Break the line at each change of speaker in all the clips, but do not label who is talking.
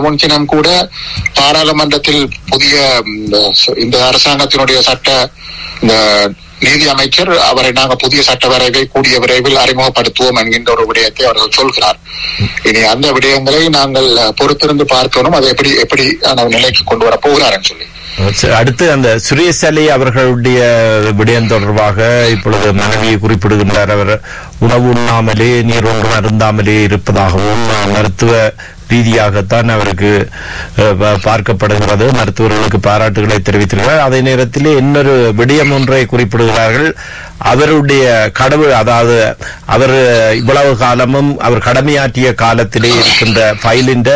முன்தினம் கூட பாராளுமன்றத்தில் புதிய ம், இந்த அரசாங்கத்தினுடைய சட்ட இந்த நீதி அமைச்சர் அவரை நாங்க புதிய சட்ட வரைவை கூடிய விரைவில் அறிமுகப்படுத்துவோம் என்கின்ற ஒரு விடயத்தை அவர்கள் சொல்கிறார் இனி அந்த விடயங்களை நாங்கள் பொறுத்திருந்து பார்க்கணும் அதை எப்படி எப்படியான நிலைக்கு கொண்டு வர போகிறார்னு சொல்லி
சரி, அடுத்து அந்த சுரேஷ் அலி அவர்களுடைய விடயம் தொடர்பாக இப்பொழுது மனைவியை குறிப்பிடுகின்றார் அவர் உணவு உண்ணாமலே நீர் ஒன்றும் அருந்தாமலே இருப்பதாகவும் மருத்துவ ரீதியாகத்தான் அவருக்கு அஹ், ப- பார்க்கப்படுகிறது மருத்துவர்களுக்கு பாராட்டுகளை தெரிவித்திருக்கிறார் அதே நேரத்திலே இன்னொரு விடயம் ஒன்றை குறிப்பிடுகிறார்கள் அவருடைய கடவுள் அதாவது அவர் இவ்வளவு காலமும் அவர் கடமையாற்றிய காலத்திலே இருக்கின்ற ஃபைலின்ற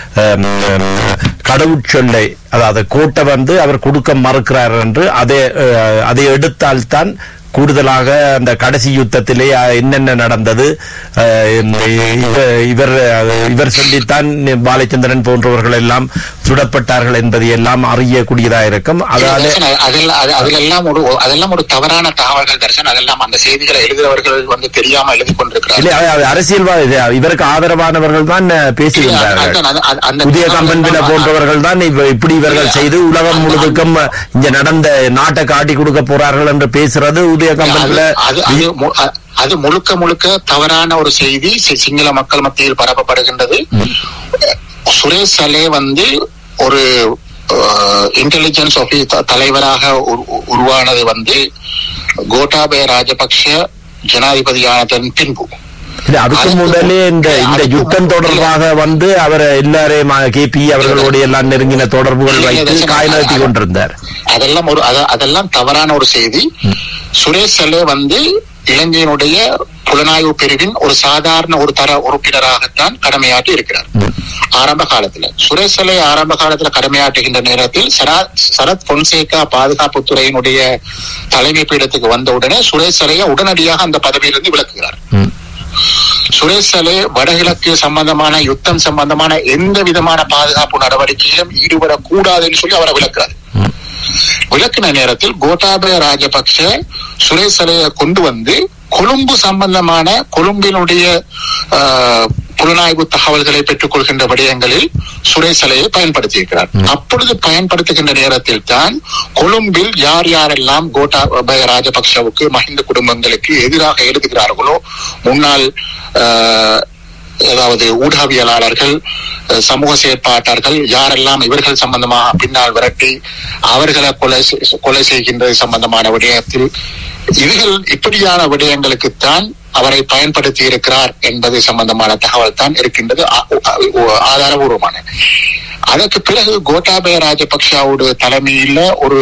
கடவுச்சொல்லை அதாவது கோட்டை வந்து அவர் கொடுக்க மறுக்கிறார் என்று அதை அஹ், அதை எடுத்தால்தான் கூடுதலாக அந்த கடைசி யுத்தத்திலே அஹ், என்னென்ன நடந்தது அஹ், இவ- இவர் இவர் சொல்லித்தான் பாலச்சந்திரன் போன்றவர்கள் எல்லாம் சுடப்பட்டார்கள் என்பதை எல்லாம் அறியக்கூடியதாக இருக்கும் அதாவது
தர்சன், அதெல்லாம் அது- அதிலெல்லாம் ஒரு அதெல்லாம் ஒரு தவறான தகவல்கள் தர்சன் அதெல்லாம் அந்த செய்திகளை எழுதுகிறவர்கள் வந்து தெரியாம எழுதி கொண்டிருக்கிறார்கள்
இல்லை அது அரசியல்வாதி இவருக்கு ஆதரவானவர்கள் தான் பேசுகின்றார்கள்
அந்த- அந்த- அந்த- அந்த
புதிய கம்பன்பில போன்றவர்கள் தான் இப்ப இப்படி இவர்கள் செய்து உலகம் முழுவதுக்கும் இங்க நடந்த நாட்டை காட்டி கொடுக்க போறார்கள் என்று பேசுறது உதய கம்பன்பில
அது- அது- அது மு- அ- அது முழுக்க முழுக்க தவறான ஒரு செய்தி சி- சிங்கள மக்கள் மத்தியில் பரப்பப்படுகின்றது சுரேஷ் சலே வந்து ஒரு இன்டெலிஜென்ஸ் ஆபீஸ் தலைவராக உரு- உருவானது வந்து கோட்டாபய ராஜபக்ஷ ஜனாதிபதியானதன் பின்பு
இல்ல, அதுக்கு
அதுக்கு-
முதலே இந்த இந்த
அதுக்கு
யுத்தம்
முதலே-
தொடர்பாக வந்து அவர் எல்லாரையும் கேபி அவர்களோடு எல்லாம் நெருங்கின தொடர்புகள்
இல்லை,
வைத்து
இல்லை,
காய் நகர்த்தி
அது-
கொண்டிருந்தார்
அதெல்லாம் ஒரு அத- அதெல்லாம் தவறான ஒரு செய்தி சுரேஷ் சலே வந்து இலங்கையினுடைய புலனாய்வு பிரிவின் ஒரு சாதாரண ஒரு தர உறுப்பினராகத்தான் கடமையாற்றி இருக்கிறார் ஆரம்ப காலத்துல சுரேஷ் சலே ஆரம்ப காலத்துல கடமையாற்றுகின்ற நேரத்தில் சரா- சரத் பொன்சேகா பாதுகாப்புத்துறையினுடைய தலைமை பீடத்துக்கு வந்த உடனே சுரேஷ் சலையை உடனடியாக அந்த பதவியிலிருந்து விலக்குகிறார்
ம்.
சுரேஷ் சலே வடகிழக்கு சம்பந்தமான யுத்தம் சம்பந்தமான எந்த விதமான பாதுகாப்பு நடவடிக்கையிலும் ஈடுபடக்கூடாதுன்னு சொல்லி அவரை விளக்குறாரு விளக்கின நேரத்தில் கோட்டாபய ராஜபக்ஷ சுரேஷ் சலையை கொண்டு வந்து கொழும்பு சம்பந்தமான கொழும்பினுடைய ஆஹ், புலனாய்வு தகவல்களை பெற்றுக் கொள்கின்ற விடயங்களில் சுரேஷ் சலையை பயன்படுத்தியிருக்கிறார் அப்பொழுது பயன்படுத்துகின்ற நேரத்தில் தான் கொழும்பில் யார் யாரெல்லாம் கோட்டாபய ராஜபக்ஷவுக்கு மஹிந்த குடும்பங்களுக்கு எதிராக எழுதுகிறார்களோ முன்னாள் ஆஹ், அதாவது ஊடகவியலாளர்கள் அஹ், சமூக செயற்பாட்டாளர்கள் யாரெல்லாம் இவர்கள் சம்பந்தமாக பின்னால் விரட்டி அவர்களை கொலை செய்- கொலை செய்கின்றது சம்பந்தமான விடயத்தில் இதுகள் இப்படியான விடயங்களுக்குத்தான் அவரை பயன்படுத்தி இருக்கிறார் என்பது சம்பந்தமான தகவல் தான் இருக்கின்றது ஆ- ஆ- ஆதாரபூர்வமான அதற்கு பிறகு கோட்டாபய ராஜபக்ஷாவுடைய தலைமையில ஒரு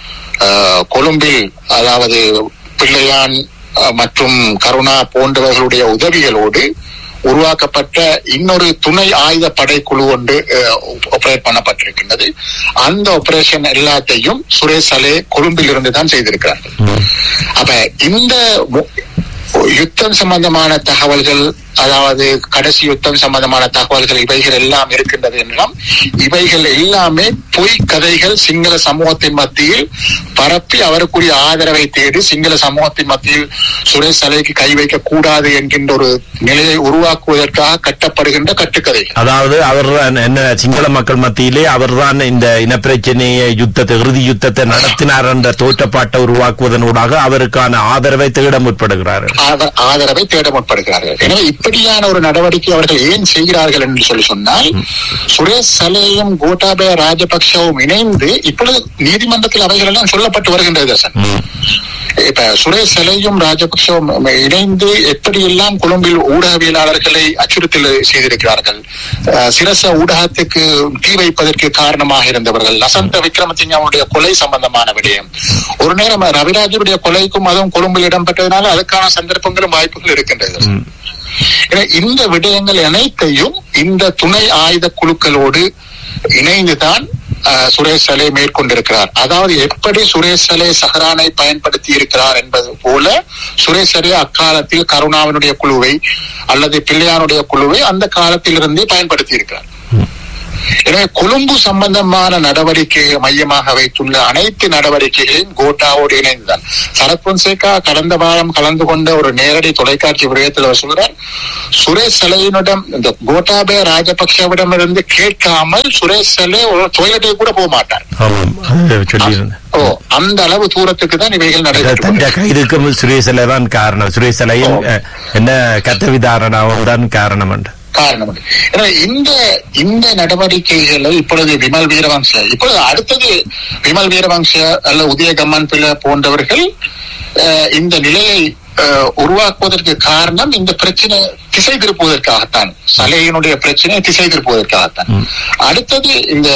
அஹ், கொழும்பில் அதாவது பிள்ளையான் அஹ், மற்றும் கருணா போன்றவர்களுடைய உதவிகளோடு உருவாக்கப்பட்ட இன்னொரு துணை ஆயுத படைக்குழு ஒன்று ஆபரேட் பண்ணப்பட்டிருக்கின்றது அந்த ஆபரேஷன் எல்லாத்தையும் சுரேஷ் அலே கொழும்பில் இருந்து தான் செய்திருக்கிறார்கள் அப்ப இந்த மு- யுத்தம் சம்பந்தமான தகவல்கள் அதாவது கடைசி யுத்தம் சம்பந்தமான தகவல்கள் இவைகள் எல்லாம் இருக்கின்றது என்றால் இவைகள் எல்லாமே பொய் கதைகள் சிங்கள சமூகத்தின் மத்தியில் பரப்பி அவருக்குரிய ஆதரவை தேடி சிங்கள சமூகத்தின் மத்தியில் சுரேஷ் அலைக்கு கை வைக்க கூடாது என்கின்ற ஒரு நிலையை உருவாக்குவதற்காக கட்டப்படுகின்ற கட்டுக்கதைகள்
அதாவது அவர் என்ன சிங்கள மக்கள் மத்தியிலே அவர்தான் இந்த இனப்பிரச்சனையை யுத்தத்தை இறுதி யுத்தத்தை நடத்தினார் என்ற தோற்றப்பாட்டை உருவாக்குவதனூடாக அவருக்கான ஆதரவை தேட முற்படுகிறார்கள்
ஆத- ஆதரவை தேட முற்படுகிறார்கள் எனவே இப்படியான ஒரு நடவடிக்கை அவர்கள் ஏன் செய்கிறார்கள் என்று சொல்லி சொன்னால் சுரேஷ் சலேயும் கோட்டாபய ராஜபக்சவும் இணைந்து இப்பொழுது நீதிமன்றத்தில் அவைகள் எல்லாம் சொல்லப்பட்டு வருகின்றது தர்சன் இப்ப சுரேஷ் சலையும் ராஜபக்சவும் இணைந்து எப்படியெல்லாம் கொழும்பில் ஊடகவியலாளர்களை அச்சுறுத்தல் செய்திருக்கிறார்கள் அஹ், சிரச ஊடகத்துக்கு தீ வைப்பதற்கு காரணமாக இருந்தவர்கள் லசந்த விக்ரமசிங்காவுடைய கொலை சம்பந்தமான விடயம் ஒரு நேரம் ரவிராஜுடைய கொலைக்கும் அதுவும் கொழும்பில் இடம்பெற்றதுனால அதுக்கான சந்தர்ப்பங்களும் வாய்ப்புகள் இருக்கின்றது எனவே இந்த விடயங்கள் அனைத்தையும் இந்த துணை ஆயுத குழுக்களோடு இணைந்துதான் அஹ், சுரேஷ் சலே மேற்கொண்டிருக்கிறார் அதாவது எப்படி சுரேஷ் சலே சஹரானை பயன்படுத்தி இருக்கிறார் என்பது போல சுரேஷ் சலே அக்காலத்தில் கருணாவினுடைய குழுவை அல்லது பிள்ளையானுடைய குழுவை அந்த காலத்திலிருந்தே பயன்படுத்தி இருக்கிறார் எனவே கொழும்பு சம்பந்தமான நடவடிக்கையை மையமாக வைத்துள்ள அனைத்து நடவடிக்கைகளையும் கோட்டாவோடு இணைந்துதான் சரத் பொன்சேகா கடந்த வாரம் கலந்து கொண்ட ஒரு நேரடி தொலைக்காட்சி விடயத்தில் அவர் சொல்கிறார் சுரேஷ் சலையினிடம் இந்த கோட்டாபய ராஜபக்சவிடம் இருந்து கேட்காமல் சுரேஷ் சலை ஒரு டொய்லெட்டை கூட போக மாட்டார்
ஆமாம் அது சொல்லியிருந்தேன்
ஓ அந்த அளவு தூரத்துக்கு தான் இவைகள் நடைபெற்று
தந்த கைதுக்கும் சுரேசலை தான் காரணம் சுரேசலையும்
ஓ.
அஹ், என்ன கத்த விதாரணாவும் தான் காரணம் என்று
காரணம் உண்டு. எனவே இந்த இந்த நடவடிக்கைகளை இப்பொழுது விமல் வீரவம்ச இப்பொழுது அடுத்தது விமல் வீரவம்ச அல்ல உதய கம்மன் பிள்ளை போன்றவர்கள் அஹ், இந்த நிலையை அஹ், உருவாக்குவதற்கு காரணம் இந்த பிரச்சனை திசை திருப்புவதற்காகத்தான் சலையினுடைய பிரச்சனை திசை திருப்புவதற்காகத்தான் அடுத்தது இந்த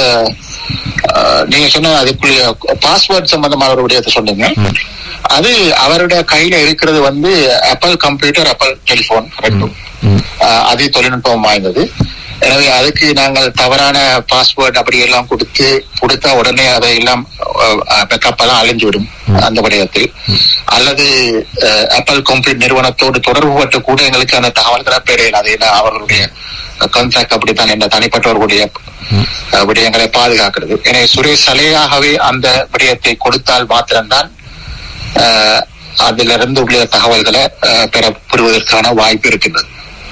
அஹ், நீங்க சொன்ன அதுக்குரிய பாஸ்வேர்ட் சம்பந்தமான ஒரு விடயத்தை சொன்னீங்க அது அவருடைய கையில இருக்கிறது வந்து ஆப்பிள் கம்ப்யூட்டர் ஆப்பிள் டெலிபோன் ரெண்டும் ஆஹ் அதி தொழில்நுட்பம் வாய்ந்தது எனவே அதுக்கு நாங்கள் தவறான பாஸ்வேர்ட் அப்படி எல்லாம் கொடுத்து கொடுத்தா உடனே அதை எல்லாம் பேக்கப் எல்லாம் அழிஞ்சு விடும் அந்த விடயத்தில் அல்லது ஆப்பிள் கம்ப்யூட்டர் நிறுவனத்தோடு தொடர்பு பட்டு கூட எங்களுக்கு அந்த தகவல்களை பெறையில் அது என்ன அவர்களுடைய கான்டாக்ட் அப்படித்தான் என்ன தனிப்பட்டவர்களுடைய அஹ், விடயங்களை பாதுகாக்கிறது எனவே சுரேஷ் சலையாகவே அந்த விடயத்தை கொடுத்தால் மாத்திரம்தான் அஹ், அதிலிருந்து உள்ள தகவல்களை அஹ், பெற பெறுவதற்கான வாய்ப்பு இருக்கின்றது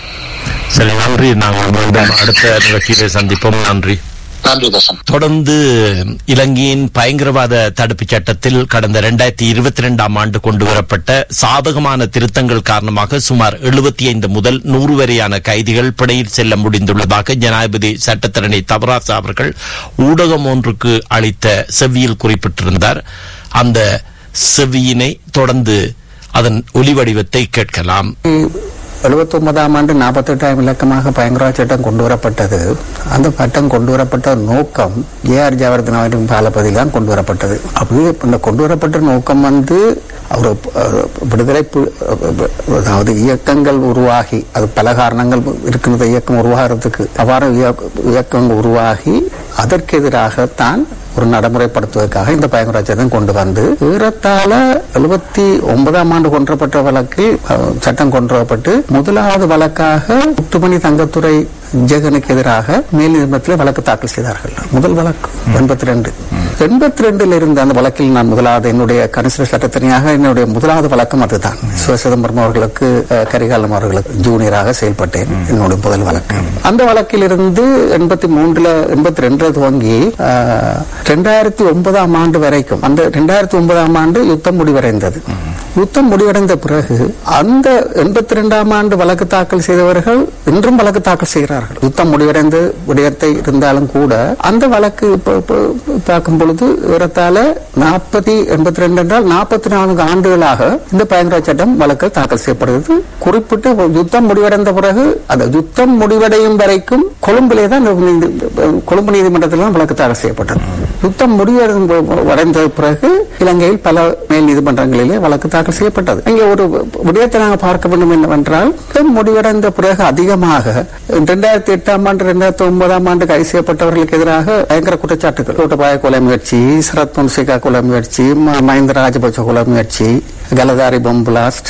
சரி நன்றி நாங்கள் மீண்டும் அடுத்த நிகழ்ச்சியிலே சந்திப்போம் நன்றி
நன்றி தர்ஷன்
தொடர்ந்து இலங்கையின் பயங்கரவாத தடுப்புச் சட்டத்தில் கடந்த இரண்டாயிரத்தி இருபத்தி இரண்டாம் ஆண்டு கொண்டுவரப்பட்ட சாதகமான திருத்தங்கள் காரணமாக சுமார் எழுபத்தி ஐந்து முதல் நூறு வரையான கைதிகள் பிணையில் செல்ல முடிந்துள்ளதாக ஜனாதிபதி சட்டத்தரணி தவராசு அவர்கள் ஊடகம் ஒன்றுக்கு அளித்த செவ்வியில் குறிப்பிட்டிருந்தார் அந்த செவ்வியினை தொடர்ந்து அதன் ஒலி வடிவத்தை கேட்கலாம்
எழுபத்தி ஒன்பதாம் ஆண்டு நாற்பத்தி எட்டாம் இலக்கமாக பயங்கரவாத சட்டம் கொண்டு வரப்பட்டது அந்த சட்டம் கொண்டு வரப்பட்ட நோக்கம் ஏ ஆர் ஜவர்தனாவின் காலப்பகுதியில் தான் கொண்டு வரப்பட்டது அப்படி இந்த கொண்டு வரப்பட்ட நோக்கம் வந்து ஒரு அஹ், விடுதலை பு- அதாவது இயக்கங்கள் உருவாகி அது பல காரணங்கள் இருக்கின்ற இயக்கம் உருவாகிறதுக்கு அவ்வாறு இயக்க- இயக்கம் உருவாகி அதற்கு எதிராகத்தான் ஒரு நடைமுறைப்படுத்துவதற்காக இந்த பயங்கர சட்டம் கொண்டு வந்து ஏறத்தாழ எழுபத்தி ஒன்பதாம் ஆண்டு கொன்றப்பட்ட வழக்கில் அஹ், சட்டம் கொண்டு வரப்பட்டு முதலாவது வழக்காக முத்துமணி தங்கத்துறை ஜெகனுக்கு எதிராக மேல் நீதிமன்றத்தில் வழக்கு தாக்கல் செய்தார்கள் முதல் வழக்கு எண்பத்தி ரெண்டு எண்பத்தி ரெண்டுல இருந்த அந்த வழக்கில் நான் முதலாவது என்னுடைய கனிஷ்ட சட்டத்தனியாக என்னுடைய முதலாவது வழக்கம் அதுதான் சிவ சிதம்பரம் அவர்களுக்கு அஹ், கரிகாலம் அவர்களுக்கு ஜூனியராக செயல்பட்டேன் என்னுடைய முதல் வழக்கு அந்த வழக்கில் இருந்து எண்பத்தி மூன்றுல எண்பத்தி ரெண்டுல துவங்கி அஹ், ரெண்டாயிரத்தி ஒன்பதாம் ஆண்டு வரைக்கும் அந்த ரெண்டாயிரத்தி ஒன்பதாம் ஆண்டு யுத்தம் முடிவடைந்தது யுத்தம் முடிவடைந்த பிறகு அந்த எண்பத்தி ரெண்டாம் ஆண்டு வழக்கு தாக்கல் செய்தவர்கள் இன்றும் வழக்கு தாக்கல் செய்கிறார்கள் யுத்தம் முடிவடைந்த விடயத்தை இருந்தாலும் கூட அந்த வழக்கு இப்ப- இப்ப பார்க்கும் பொழுது ஏறத்தாழ நாற்பத்தி எண்பத்தி ரெண்டு என்றால் நாற்பத்தி நான்கு ஆண்டுகளாக இந்த பயங்கர சட்டம் வழக்கு தாக்கல் செய்யப்படுகிறது குறிப்பிட்டு யுத்தம் முடிவடைந்த பிறகு அந்த யுத்தம் முடிவடையும் வரைக்கும் கொழும்பிலே தான் இந்த நீதி- கொழும்பு நீதிமன்றத்தில் தான் வழக்கு தாக்கல் செய்யப்பட்டது யுத்தம் முடிவடைந்த பிறகு இலங்கையில் பல மேல் நீதிமன்றங்களிலே வழக்கு தாக்கல் செய்யப்பட்டது இங்கே ஒரு விடயத்தை நாங்கள் பார்க்க வேண்டும் என்னவென்றால் யுத்தம் முடிவடைந்த பிறகு அதிகமாக இரண்டாயிரத்தி எட்டாம் ஆண்டு இரண்டாயிரத்தி ஒன்பதாம் ஆண்டு கைது செய்யப்பட்டவர்களுக்கு எதிராக பயங்கர குற்றச்சாட்டுகள் கோட்டபாய கொலை முயற்சி சரத் பொன்சேகா கொலை முயற்சி ம- மஹிந்த ராஜபக்ச கொலை முயற்சி கலதாரி பம் பிளாஸ்ட்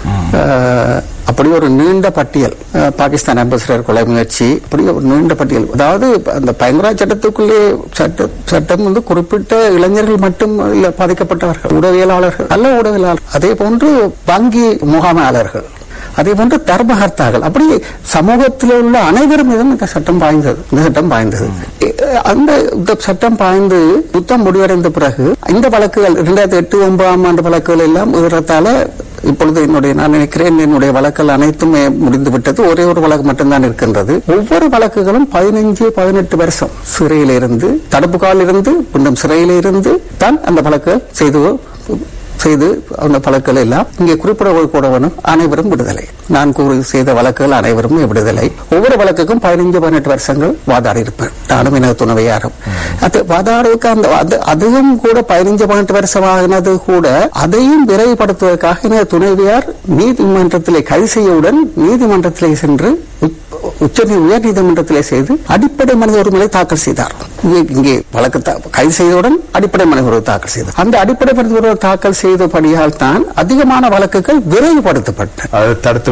அஹ், அப்படி ஒரு நீண்ட பட்டியல் அஹ், பாகிஸ்தான் அம்பாசிடர் கொலை முயற்சி அப்படி ஒரு நீண்ட பட்டியல் அதாவது அந்த பயங்கரவாத சட்டத்துக்குள்ளே சட்ட சட்டம் வந்து குறிப்பிட்ட இளைஞர்கள் மட்டும் இல்ல பாதிக்கப்பட்டவர்கள் உடவியலாளர்கள் நல்ல உடவியலாளர் அதே போன்று வங்கி முகாமையாளர்கள் அதே போன்று தர்மகர்த்தார்கள் அப்படி சமூகத்தில் உள்ள அனைவரும் மீதும் இந்த சட்டம் பாய்ந்தது இந்த சட்டம் பாய்ந்தது எ- அந்த இந்த சட்டம் பாய்ந்து யுத்தம் முடிவடைந்த பிறகு இந்த வழக்குகள் இரண்டாயிரத்தி எட்டு ஒன்பதாம் ஆண்டு வழக்குகள் எல்லாம் ஏறத்தாழ இப்பொழுது என்னுடைய நான் நினைக்கிறேன் என்னுடைய வழக்குகள் அனைத்துமே முடிந்து விட்டது ஒரே ஒரு வழக்கு மட்டும்தான் இருக்கின்றது ஒவ்வொரு வழக்குகளும் பதினைஞ்சு பதினெட்டு வருஷம் சிறையில இருந்து தடுப்பு காலில் இருந்து மீண்டும் சிறையில இருந்து தான் அந்த வழக்குகள் செய்து செய்து அந்த வழக்குகள் எல்லாம் இங்கே குறிப்பிட கூட வேணும் அனைவரும் விடுதலை நான் கூறி செய்த வழக்குகள் அனைவரும் விடுதலை ஒவ்வொரு வழக்குக்கும் பதினைஞ்சு பதினெட்டு வருஷங்கள் வாதாடி இருப்பேன் நானும் எனது துணைவையாரும் அது வாதாடுவதற்கு அந்த அது- அதுவும் கூட பதினைஞ்சு பதினெட்டு வருஷம் ஆகினது கூட அதையும் விரைவுபடுத்துவதற்காக எனது துணைவியார் நீதிமன்றத்திலே கைது செய்யவுடன் நீதிமன்றத்திலே சென்று உச்ச- உச்ச நீ- உயர் நீதிமன்றத்திலே செய்து அடிப்படை மனித உரிமையை தாக்கல் செய்தார் இங்கே இங்கே வழக்கு தா- கைது செய்தவுடன் அடிப்படை மனித உரிமை தாக்கல் செய்தார் அந்த அடிப்படை மனித உரிமை தாக்கல் செய்தபடியால் தான் அதிகமான வழக்குகள் விரைவுபடுத்தப்பட்டன
அது தடுத்து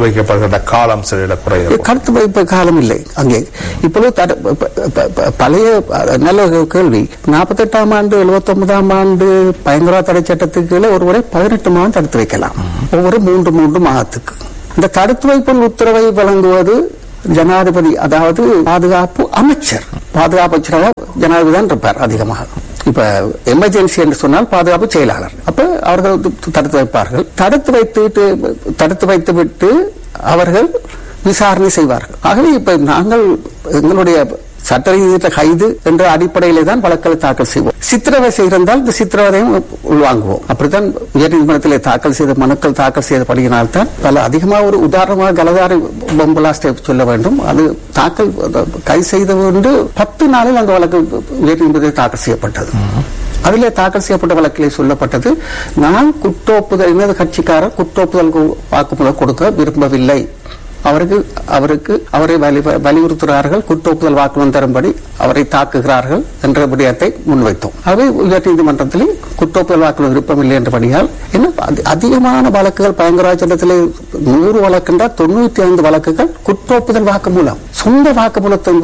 வைக்கப்படுகின்ற காலம் சில குறைய
கருத்து வைப்பு காலம் இல்லை அங்கே இப்பொழுது தட- ப- ப- ப- ப- பழைய அஹ், நல்ல ஒரு கேள்வி நாற்பத்தெட்டாம் ஆண்டு எழுபத்தி ஒன்பதாம் ஆண்டு பயங்கரவாத தடை சட்டத்துக்கு கீழே ஒருவரை பதினெட்டு மாதம் தடுத்து வைக்கலாம் ஒவ்வொரு மூன்று மூன்று மாதத்துக்கு இந்த தடுத்து வைப்பில் உத்தரவை வழங்குவது ஜனாதிபதி அதாவது பாதுகாப்பு அமைச்சர் பாதுகாப்பு அமைச்சராக ஜனாதிபதி தான் இருப்பார் அதிகமாக இப்ப எமர்ஜென்சி என்று சொன்னால் பாதுகாப்பு செயலாளர் அப்ப அவர்கள் வந்து தடுத்து வைப்பார்கள் தடுத்து வைத்துவிட்டு தடுத்து வைத்து விட்டு அவர்கள் விசாரணை செய்வார்கள் ஆகவே இப்ப நாங்கள் எங்களுடைய சட்ட ரீதியிட்ட கைது என்ற அடிப்படையிலே தான் வழக்கை தாக்கல் செய்வோம் சித்திரவதை செய்திருந்தால் இந்த சித்திரவதையும் உள்வாங்குவோம் அப்படித்தான் உயர்நீதிமன்றத்திலே தாக்கல் செய்த மனுக்கள் தாக்கல் செய்தபடியினால் தான் பல அதிகமாக ஒரு உதாரணமாக கலதாரி பொம்பலாஸ்டை சொல்ல வேண்டும் அது தாக்கல் கைது செய்த கொண்டு பத்து நாளில் அந்த வழக்கு உயர்நீதிமன்றத்தில் தாக்கல் செய்யப்பட்டது அதிலே தாக்கல் செய்யப்பட்ட வழக்கிலே சொல்லப்பட்டது நான் குற்றோப்புதல் எனது கட்சிக்காரர் குற்றோப்புதல் வாக்குமூலம் கொடுக்க விரும்பவில்லை அவருக்கு அவருக்கு அவரை வலி- வலியுறுத்துகிறார்கள் குற்றோப்புதல் வாக்குமூலம் தரும்படி அவரை தாக்குகிறார்கள் என்ற விடயத்தை முன்வைத்தோம் அவை உயர் நீதிமன்றத்திலே குற்றோப்புதல் வாக்குமூலம் விருப்பமில்லை என்றபடியால் என்ன அதி- அதிகமான வழக்குகள் பயங்கரவாத சட்டத்திலே நூறு வழக்குண்டா தொண்ணூத்தி ஐந்து வழக்குகள் குற்றோப்புதல் வாக்குமூலம் சொந்த வாக்குமூலத்தை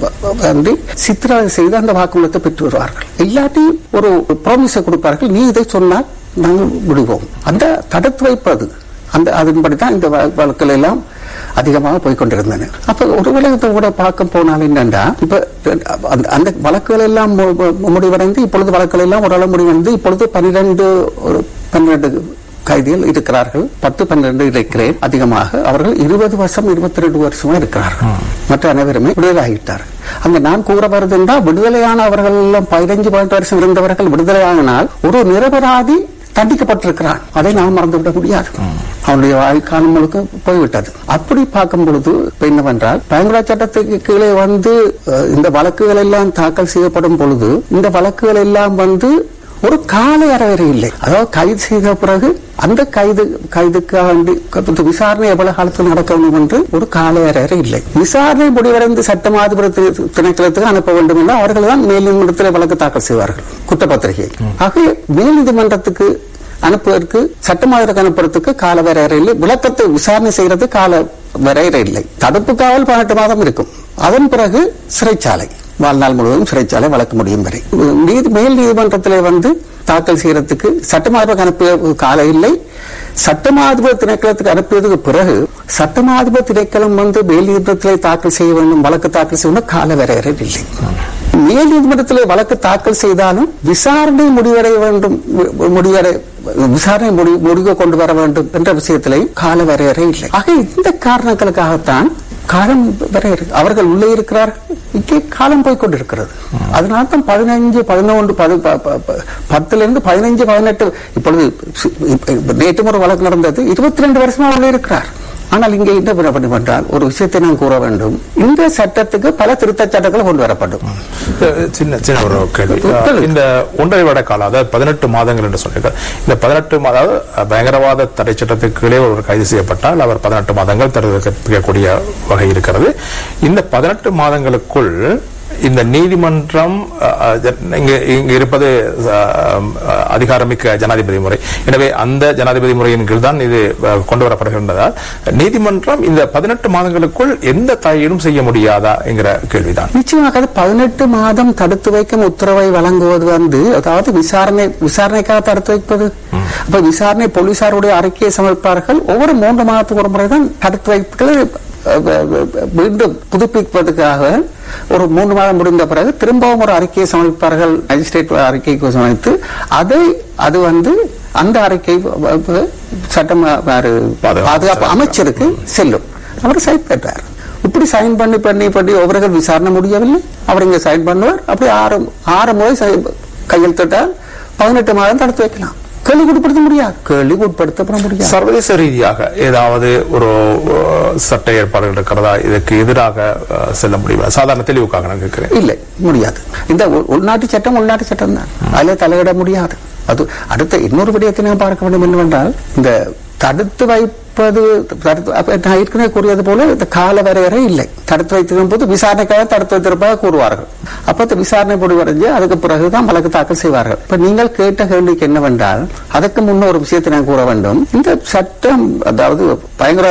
வந்து சித்திரவதை செய்து அந்த வாக்குமூலத்தை பெற்று வருவார்கள் இல்லாட்டி ஒரு ப்ராமிஸை கொடுப்பார்கள் நீ இதை சொன்னால் நாங்கள் விடுவோம் அந்த தடுத்து வைப்பது அந்த அதன்படி தான் இந்த வ- வழக்குகள் எல்லாம் அதிகமாக போய்கொண்டிருந்தன அப்ப ஒரு விலகத்தை கூட பார்க்க போனால் என்னண்டா இப்ப அந்த அந்த வழக்குகள் எல்லாம் மு- மு- முடிவடைந்து இப்பொழுது வழக்குகள் எல்லாம் ஓரளவு முடிவடைந்து இப்பொழுது பன்னிரண்டு ஒரு பன்னிரண்டு கைதிகள் இருக்கிறார்கள் பத்து பன்னிரண்டு இருக்கிறேன் அதிகமாக அவர்கள் இருபது வருஷம் இருபத்தி ரெண்டு வருஷமா இருக்கிறார்கள் மற்ற அனைவருமே விடுதலையாகிட்டார்கள் அங்க நான் கூற வருது என்றால் விடுதலையான அவர்கள் எல்லாம் பதினைஞ்சு பதினெட்டு வருஷம் இருந்தவர்கள் விடுதலையானால் ஒரு நிரபராதி தண்டிக்கப்பட்டிருக்கிறான் அதை நாம் மறந்துவிட முடியாது அவனுடைய வாழ்க்காலம் முழுக்க போய்விட்டது அப்படி பார்க்கும் பொழுது இப்ப என்னவென்றால் பயங்கர சட்டத்துக்கு கீழே வந்து அஹ், இந்த வழக்குகள் எல்லாம் தாக்கல் செய்யப்படும் பொழுது இந்த வழக்குகள் எல்லாம் வந்து ஒரு கால அறவரை இல்லை அதாவது கைது செய்த பிறகு அந்த கைது கைதுக்காக வேண்டி க- விசாரணை எவ்வளவு காலத்தில் நடக்க வேண்டும் என்று ஒரு கால அறவரை இல்லை விசாரணை முடிவடைந்து சட்டமாதிபதி திணைக்களத்துக்கு அனுப்ப வேண்டும் என்று அவர்கள் தான் மேல் நீதிமன்றத்தில் வழக்கு தாக்கல் செய்வார்கள் குற்றப்பத்திரிகை ஆகவே மேல் நீதிமன்றத்துக்கு அனுப்புவதற்கு சட்டமாதிபதிக்கு அனுப்புறதுக்கு கால வரையறை இல்லை விளக்கத்தை விசாரணை செய்யறது கால வரையறை இல்லை தடுப்பு காவல் பதினெட்டு மாதம் இருக்கும் அதன் பிறகு சிறைச்சாலை வாழ்நாள் முழுவதும் சிறைச்சாலை வழக்கு முடியும் வரை நீதி மேல் நீதிமன்றத்திலே வந்து தாக்கல் செய்யறதுக்கு சட்டமாதிபதிக்கு அனுப்பிய காலம் இல்லை சட்டமாதிபதி திணைக்களத்துக்கு அனுப்பியதுக்கு பிறகு சட்டமாதிபதி திணைக்களம் வந்து மேல் நீதிமன்றத்திலே தாக்கல் செய்ய வேண்டும் வழக்கு தாக்கல் செய்ய வேண்டும் கால வரையறை இல்லை மேல் நீதிமன்றத்திலே வழக்கு தாக்கல் செய்தாலும் விசாரணை முடிவடைய வேண்டும் மு- முடிவடை விசாரணை முடி முடிவு கொண்டு வர வேண்டும் என்ற விஷயத்திலே கால வரையறை இல்லை ஆக இந்த காரணங்களுக்காகத்தான் காலம் வரையறை அவர்கள் உள்ளே இருக்கிறார்கள் இங்கே காலம் போய் கொண்டிருக்கிறது அதனால தான் பதினஞ்சு பதினொன்று பது ப- ப- ப- பத்துல இருந்து பதினஞ்சு பதினெட்டு இப்பொழுது சு- இப்ப- இப்ப நேற்று ஒரு வழக்கு நடந்தது இருபத்தி ரெண்டு வருஷமா உள்ளே இருக்கிறார் ஆனால் இங்கே என்ன பண்ண வேண்டும் என்றால் ஒரு விஷயத்தை நான் கூற வேண்டும் இந்த சட்டத்துக்கு பல திருத்தச் சட்டங்கள் கொண்டு வரப்படும்
சின்ன சின்ன ஒரு கேள்வி
கேள்வி.
இந்த ஒன்றரை வருட காலம் அதாவது பதினெட்டு மாதங்கள் என்று சொன்னீர்கள் இந்த பதினெட்டு மாத அதாவது பயங்கரவாத தடை சட்டத்துக்கு கீழே ஒருவர் கைது செய்யப்பட்டால் அவர் பதினெட்டு மாதங்கள் தடுக்கக்கூடிய வகை இருக்கிறது இந்த பதினெட்டு மாதங்களுக்குள் இந்த நீதிமன்றம் அஹ், அஹ், ஜ- இங்க இங்க இருப்பது அஹ், அஹ், அதிகாரமிக்க ஜனாதிபதி முறை எனவே அந்த ஜனாதிபதி முறையின் கீழ் தான் இது அஹ், கொண்டு வரப்படுகின்றதால் நீதிமன்றம் இந்த பதினெட்டு மாதங்களுக்குள் எந்த தாயீடும் செய்ய முடியாதா என்கிற கேள்விதான்
நிச்சயமாக அது பதினெட்டு மாதம் தடுத்து வைக்கும் உத்தரவை வழங்குவது வந்து அதாவது விசாரணை விசாரணைக்காக தடுத்து வைப்பது அப்ப விசாரணை போலீசாருடைய அறிக்கையை சமர்ப்பார்கள் ஒவ்வொரு மூன்று மாதத்துக்கு ஒரு முறை தான் தடுத்து வைப்புகளை அஹ், அஹ், மீண்டும் புதுப்பிப்பதற்காக ஒரு மூன்று மாதம் முடிந்த பிறகு திரும்பவும் ஒரு அறிக்கையை சமர்ப்பார்கள் மேஜிஸ்ட்ரேட் அறிக்கைக்கு சமர்ப்பித்து அதை அது வந்து அந்த அறிக்கை வ- வ- சட்டம் அஹ், பாதுகாப்பு அமைச்சருக்கு செல்லும் அவர் சைன் பெற்றார் இப்படி சைன் பண்ணி பண்ணி பண்ணி ஒவ்வொருவர் விசாரணை முடியவில்லை அவர் இங்க சைன் பண்ணுவார் அப்படி ஆறு ஆறு முறை சை- கையெழுத்திட்டால் பதினெட்டு மாதம் தடுத்து வைக்கலாம் கேள்வி உட்படுத்த முடியாது கேள்வி உட்படுத்தப்பட முடியாது
சர்வதேச ரீதியாக ஏதாவது ஒரு அஹ், சட்ட ஏற்பாடுகள் இருக்கிறதா இதற்கு எதிராக அஹ், செல்ல முடியுமா சாதாரண தெளிவுக்காக நான் கேட்கிறேன்
இல்லை முடியாது இந்த உள்- உள்நாட்டு சட்டம் உள்நாட்டு சட்டம் தான் அதில் தலையிட முடியாது அது அடுத்த இன்னொரு விடயத்தை நான் பார்க்க வேண்டும் என்னவென்றால் இந்த தடுத்து வைப்பது தடுத்து அப்ப நான் ஏற்கனவே கூறியது போல இந்த கால வரையறை இல்லை தடுத்து வைத்திருக்கும் போது விசாரணைக்காக தடுத்து வைத்திருப்பதாக கூறுவார்கள் அப்ப இந்த விசாரணை முடிவடைஞ்சு அதுக்கு பிறகுதான் வழக்கு தாக்கல் செய்வார்கள் இப்ப நீங்கள் கேட்ட கேள்விக்கு என்னவென்றால் அதற்கு முன்ன ஒரு விஷயத்தை நான் கூற வேண்டும் இந்த சட்டம் அதாவது பயங்கர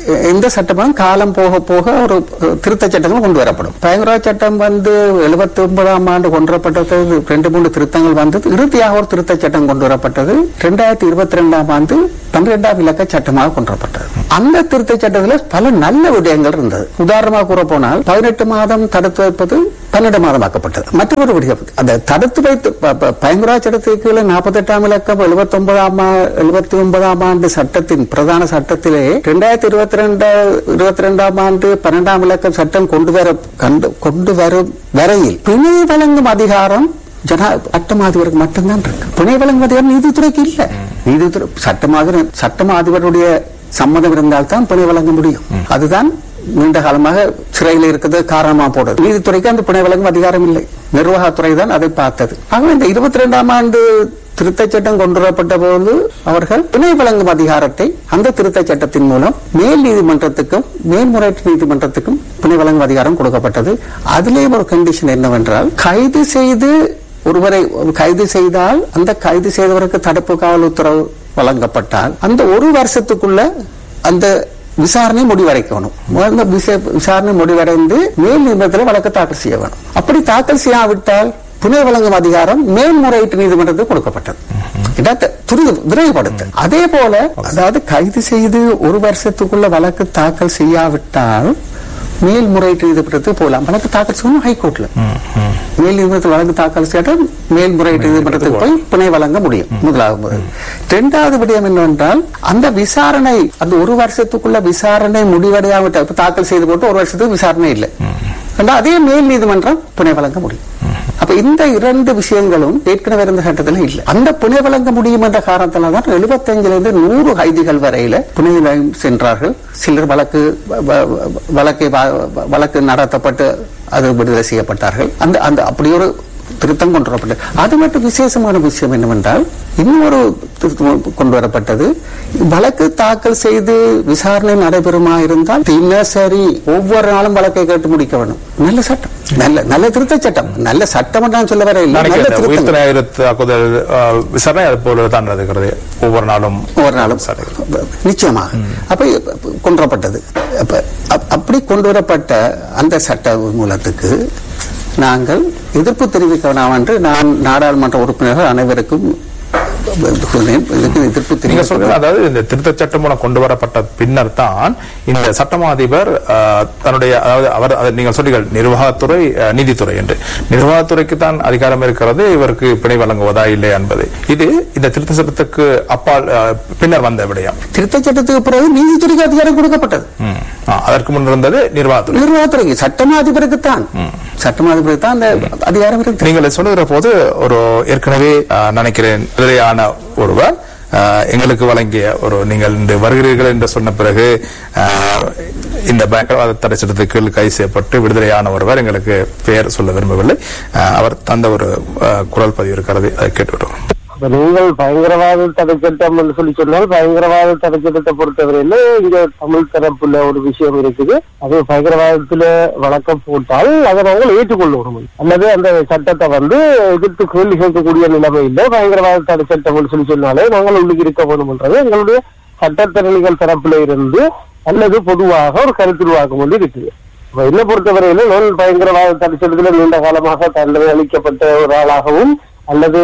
எந்த சட்டமும் காலம் போக போக ஒரு திருத்த சட்டங்கள் கொண்டு வரப்படும் பயங்கரவாத சட்டம் வந்து எழுபத்தி ஒன்பதாம் ஆண்டு கொண்டு வரப்பட்டது ரெண்டு மூணு திருத்தங்கள் வந்தது இறுதியாக ஒரு திருத்த சட்டம் கொண்டு வரப்பட்டது ரெண்டாயிரத்தி இருபத்தி ரெண்டாம் ஆண்டு பன்னிரெண்டாம் இலக்க சட்டமாக கொண்டு வரப்பட்டது அந்த திருத்த சட்டத்தில் பல நல்ல விடயங்கள் இருந்தது உதாரணமாக கூற போனால் பதினெட்டு மாதம் தடுத்து வைப்பது பன்னெண்டு மாதம் ஆக்கப்பட்டது மற்றொரு விடயம் அந்த தடுத்து வைத்து ப- ப- பயங்கரவாத சட்டத்துக்கு கீழே நாற்பத்தி எட்டாம் இலக்கம் எழுபத்தி ஒன்பதாம் எழுபத்தி ஒன்பதாம் ஆண்டு சட்டத்தின் பிரதான சட்டத்திலே இரண்டாயிரத்தி இருபத்தி ரெண்டு இருபத்தி ரெண்டாம் ஆண்டு பன்னெண்டாம் இலக்கம் சட்டம் கொண்டு வர கண்டு கொண்டு வரும் வரையில் பிணை வழங்கும் அதிகாரம் ஜனா சட்டமாதிபருக்கு மட்டும்தான் இருக்கு பிணை வழங்கும் அதிகாரம் நீதித்துறைக்கு இல்ல நீதித்துறை சட்டமாக சட்டமாதிபருடைய சம்மதம் இருந்தால்தான் பிணை வழங்க முடியும் அதுதான் நீண்ட காலமாக சிறையில் இருக்கிறது காரணமா போடுறது நீதித்துறைக்கு அந்த பிணை வழங்கும் அதிகாரம் இல்லை நிர்வாகத்துறை தான் அதை பார்த்தது ஆகவே இந்த இருபத்தி ரெண்டாம் ஆண்டு திருத்தச் சட்டம் கொண்டு வரப்பட்ட போது அவர்கள் பிணை வழங்கும் அதிகாரத்தை அந்த திருத்தச் சட்டத்தின் மூலம் மேல் நீதிமன்றத்துக்கும் மேல்முறையீட்டு நீதிமன்றத்துக்கும் பிணை வழங்கும் அதிகாரம் கொடுக்கப்பட்டது அதிலேயும் ஒரு கண்டிஷன் என்னவென்றால் கைது செய்து ஒருவரை கைது செய்தால் அந்த கைது செய்தவருக்கு தடுப்பு காவல் உத்தரவு வழங்கப்பட்டால் அந்த ஒரு வருஷத்துக்குள்ள அந்த விசாரணை முடிவடைக்கணும் முதல்ல விசா- விசாரணை முடிவடைந்து மேல் நீதிமன்றத்தில் வழக்கு தாக்கல் செய்ய வேணும் அப்படி தாக்கல் செய்யாவிட்டால் புனை வழங்கும் அதிகாரம் மேல்முறையீட்டு நீதிமன்றத்துக்கு கொடுக்கப்பட்டது இடத்தை துரித விரைவுபடுத்த அதே போல அதாவது கைது செய்து ஒரு வருஷத்துக்குள்ள வழக்கு தாக்கல் செய்யாவிட்டால் மேல்முறையீட்டு நீதிமன்றத்துக்கு போகலாம் வழக்கு தாக்கல் செய்யணும் ஹைகோர்ட்ல மேல் நீதிமன்றத்தில் வழக்கு தாக்கல் செய்தால் மேல்முறையீட்டு நீதிமன்றத்துக்கு போய் பிணை வழங்க முடியும் முதலாவது முறை இரண்டாவது விடயம் என்னவென்றால் அந்த விசாரணை அந்த ஒரு வருஷத்துக்குள்ள விசாரணை முடிவடையாவிட்ட இப்ப தாக்கல் செய்து போட்டு ஒரு வருஷத்துக்கு விசாரணை இல்லை ரெண்டா- அதே மேல் நீதிமன்றம் பிணை வழங்க முடியும் அப்ப இந்த இரண்டு விஷயங்களும் ஏற்கனவே இருந்த சட்டத்தில் இல்லை அந்த பிணை வழங்க முடியும் என்ற காரணத்தினால தான் எழுபத்தஞ்சுல இருந்து நூறு கைதிகள் வரையில பிணை வழங்கி சென்றார்கள் சிலர் வழக்கு வ- வ- வழக்கை வ- வழக்கு நடத்தப்பட்டு அது விடுதலை செய்யப்பட்டார்கள் அந்த அந்த அப்படி ஒரு திருத்தம் கொண்டு வரப்பட்டது அது மட்டும் விசேஷமான விஷயம் என்னவென்றால் இன்னொரு திருத்தம் கொண்டு வரப்பட்டது வழக்கு தாக்கல் செய்து விசாரணை நடைபெறுமா இருந்தால் தினசரி ஒவ்வொரு நாளும் வழக்கை கேட்டு முடிக்க வேண்டும் நல்ல சட்டம் நல்ல நல்ல திருத்த சட்டம் நல்ல சட்டம் நான் சொல்ல வர இல்லை நல்ல
நினைக்கிறேன்
திருத்தம்
உயிர்த்த தாக்குதல் அஹ், விசாரணை அது போல தான் நடக்கிறது ஒவ்வொரு நாளும்
ஒவ்வொரு நாளும்
விசாரணை.
நிச்சயமாக அப்ப கொண்டு வரப்பட்டது அப்ப அப்- அப்படி கொண்டு வரப்பட்ட அந்த சட்ட மூலத்துக்கு நாங்கள் எதிர்ப்பு தெரிவிக்க வேண்டாம் என்று நான் நாடாளுமன்ற உறுப்பினர்கள் அனைவருக்கும் சொன்னேன். இதுக்கு எதிர்ப்பு
நீங்க
தெரிவிக்க
சொல்றது அதாவது இந்த திருத்த சட்டம் மூலம் கொண்டு வரப்பட்ட பின்னர் தான் இந்த சட்டமா அதிபர் அஹ், தன்னுடைய அதாவது அவர் அதை நீங்கள் சொன்னீர்கள் நிர்வாகத்துறை அஹ், நீதித்துறை என்று நிர்வாகத்துறைக்கு தான் அதிகாரம் இருக்கிறது இவருக்கு பிணை வழங்குவதா இல்லை என்பது இது இந்த திருத்த சட்டத்துக்கு அப்பால் அஹ், பின்னர் வந்த விடயம்
திருத்த சட்டத்துக்கு பிறகு நீதித்துறைக்கு அதிகாரம் கொடுக்கப்பட்டது
ம். ஆ, அதற்கு முன் இருந்தது நிர்வாகத்துறை
நிர்வாகத்துறைக்கு சட்டமாதிபருக்கு தான் சட்டமாதிபருக்கு தான் அந்த அதிகாரம் இருக்கு
நீங்கள் சொல்லுகிற போது ஒரு ஏற்கனவே அஹ், நினைக்கிறேன் விடுதலையான ஒருவர் அஹ், எங்களுக்கு வழங்கிய ஒரு நீங்கள் இன்று வருகிறீர்கள் என்று சொன்ன பிறகு அஹ், இந்த பயங்கரவாத தடை சட்டத்துக்கு கீழ் கைது செய்யப்பட்டு விடுதலையான ஒருவர் எங்களுக்கு பெயர் சொல்ல விரும்பவில்லை அஹ், அவர் தந்த ஒரு அஹ், குரல் பதிவு இருக்கிறது அதை கேட்டுவிடுவோம்
அப்ப நீங்கள் பயங்கரவாத தடை சட்டம் என்று சொல்லி சொன்னால் பயங்கரவாத தடை சட்டத்தை பொறுத்தவரையில இங்க தமிழ் தரப்புல ஒரு விஷயம் இருக்குது அது பயங்கரவாதத்துல வழக்கம் போட்டால் அதை நாங்கள் ஏற்றுக்கொள்ளணும் அல்லது அந்த சட்டத்தை வந்து எதிர்த்து கேள்வி கேட்கக்கூடிய நிலைமை இல்லை பயங்கரவாத தடை சட்டம் என்று சொல்லி சொன்னாலே நாங்கள் உள்ளுக்கு இருக்க வேணும்ன்றது எங்களுடைய சட்டத்திறனிகள் தரப்புல இருந்து அல்லது பொதுவாக ஒரு கருத்துருவாக்கம் வந்து இருக்குது அப்ப என்னை பொறுத்தவரையில நான் பயங்கரவாத தடை சட்டத்துல நீண்ட காலமாக தண்டனை அளிக்கப்பட்ட ஒரு ஆளாகவும் அல்லது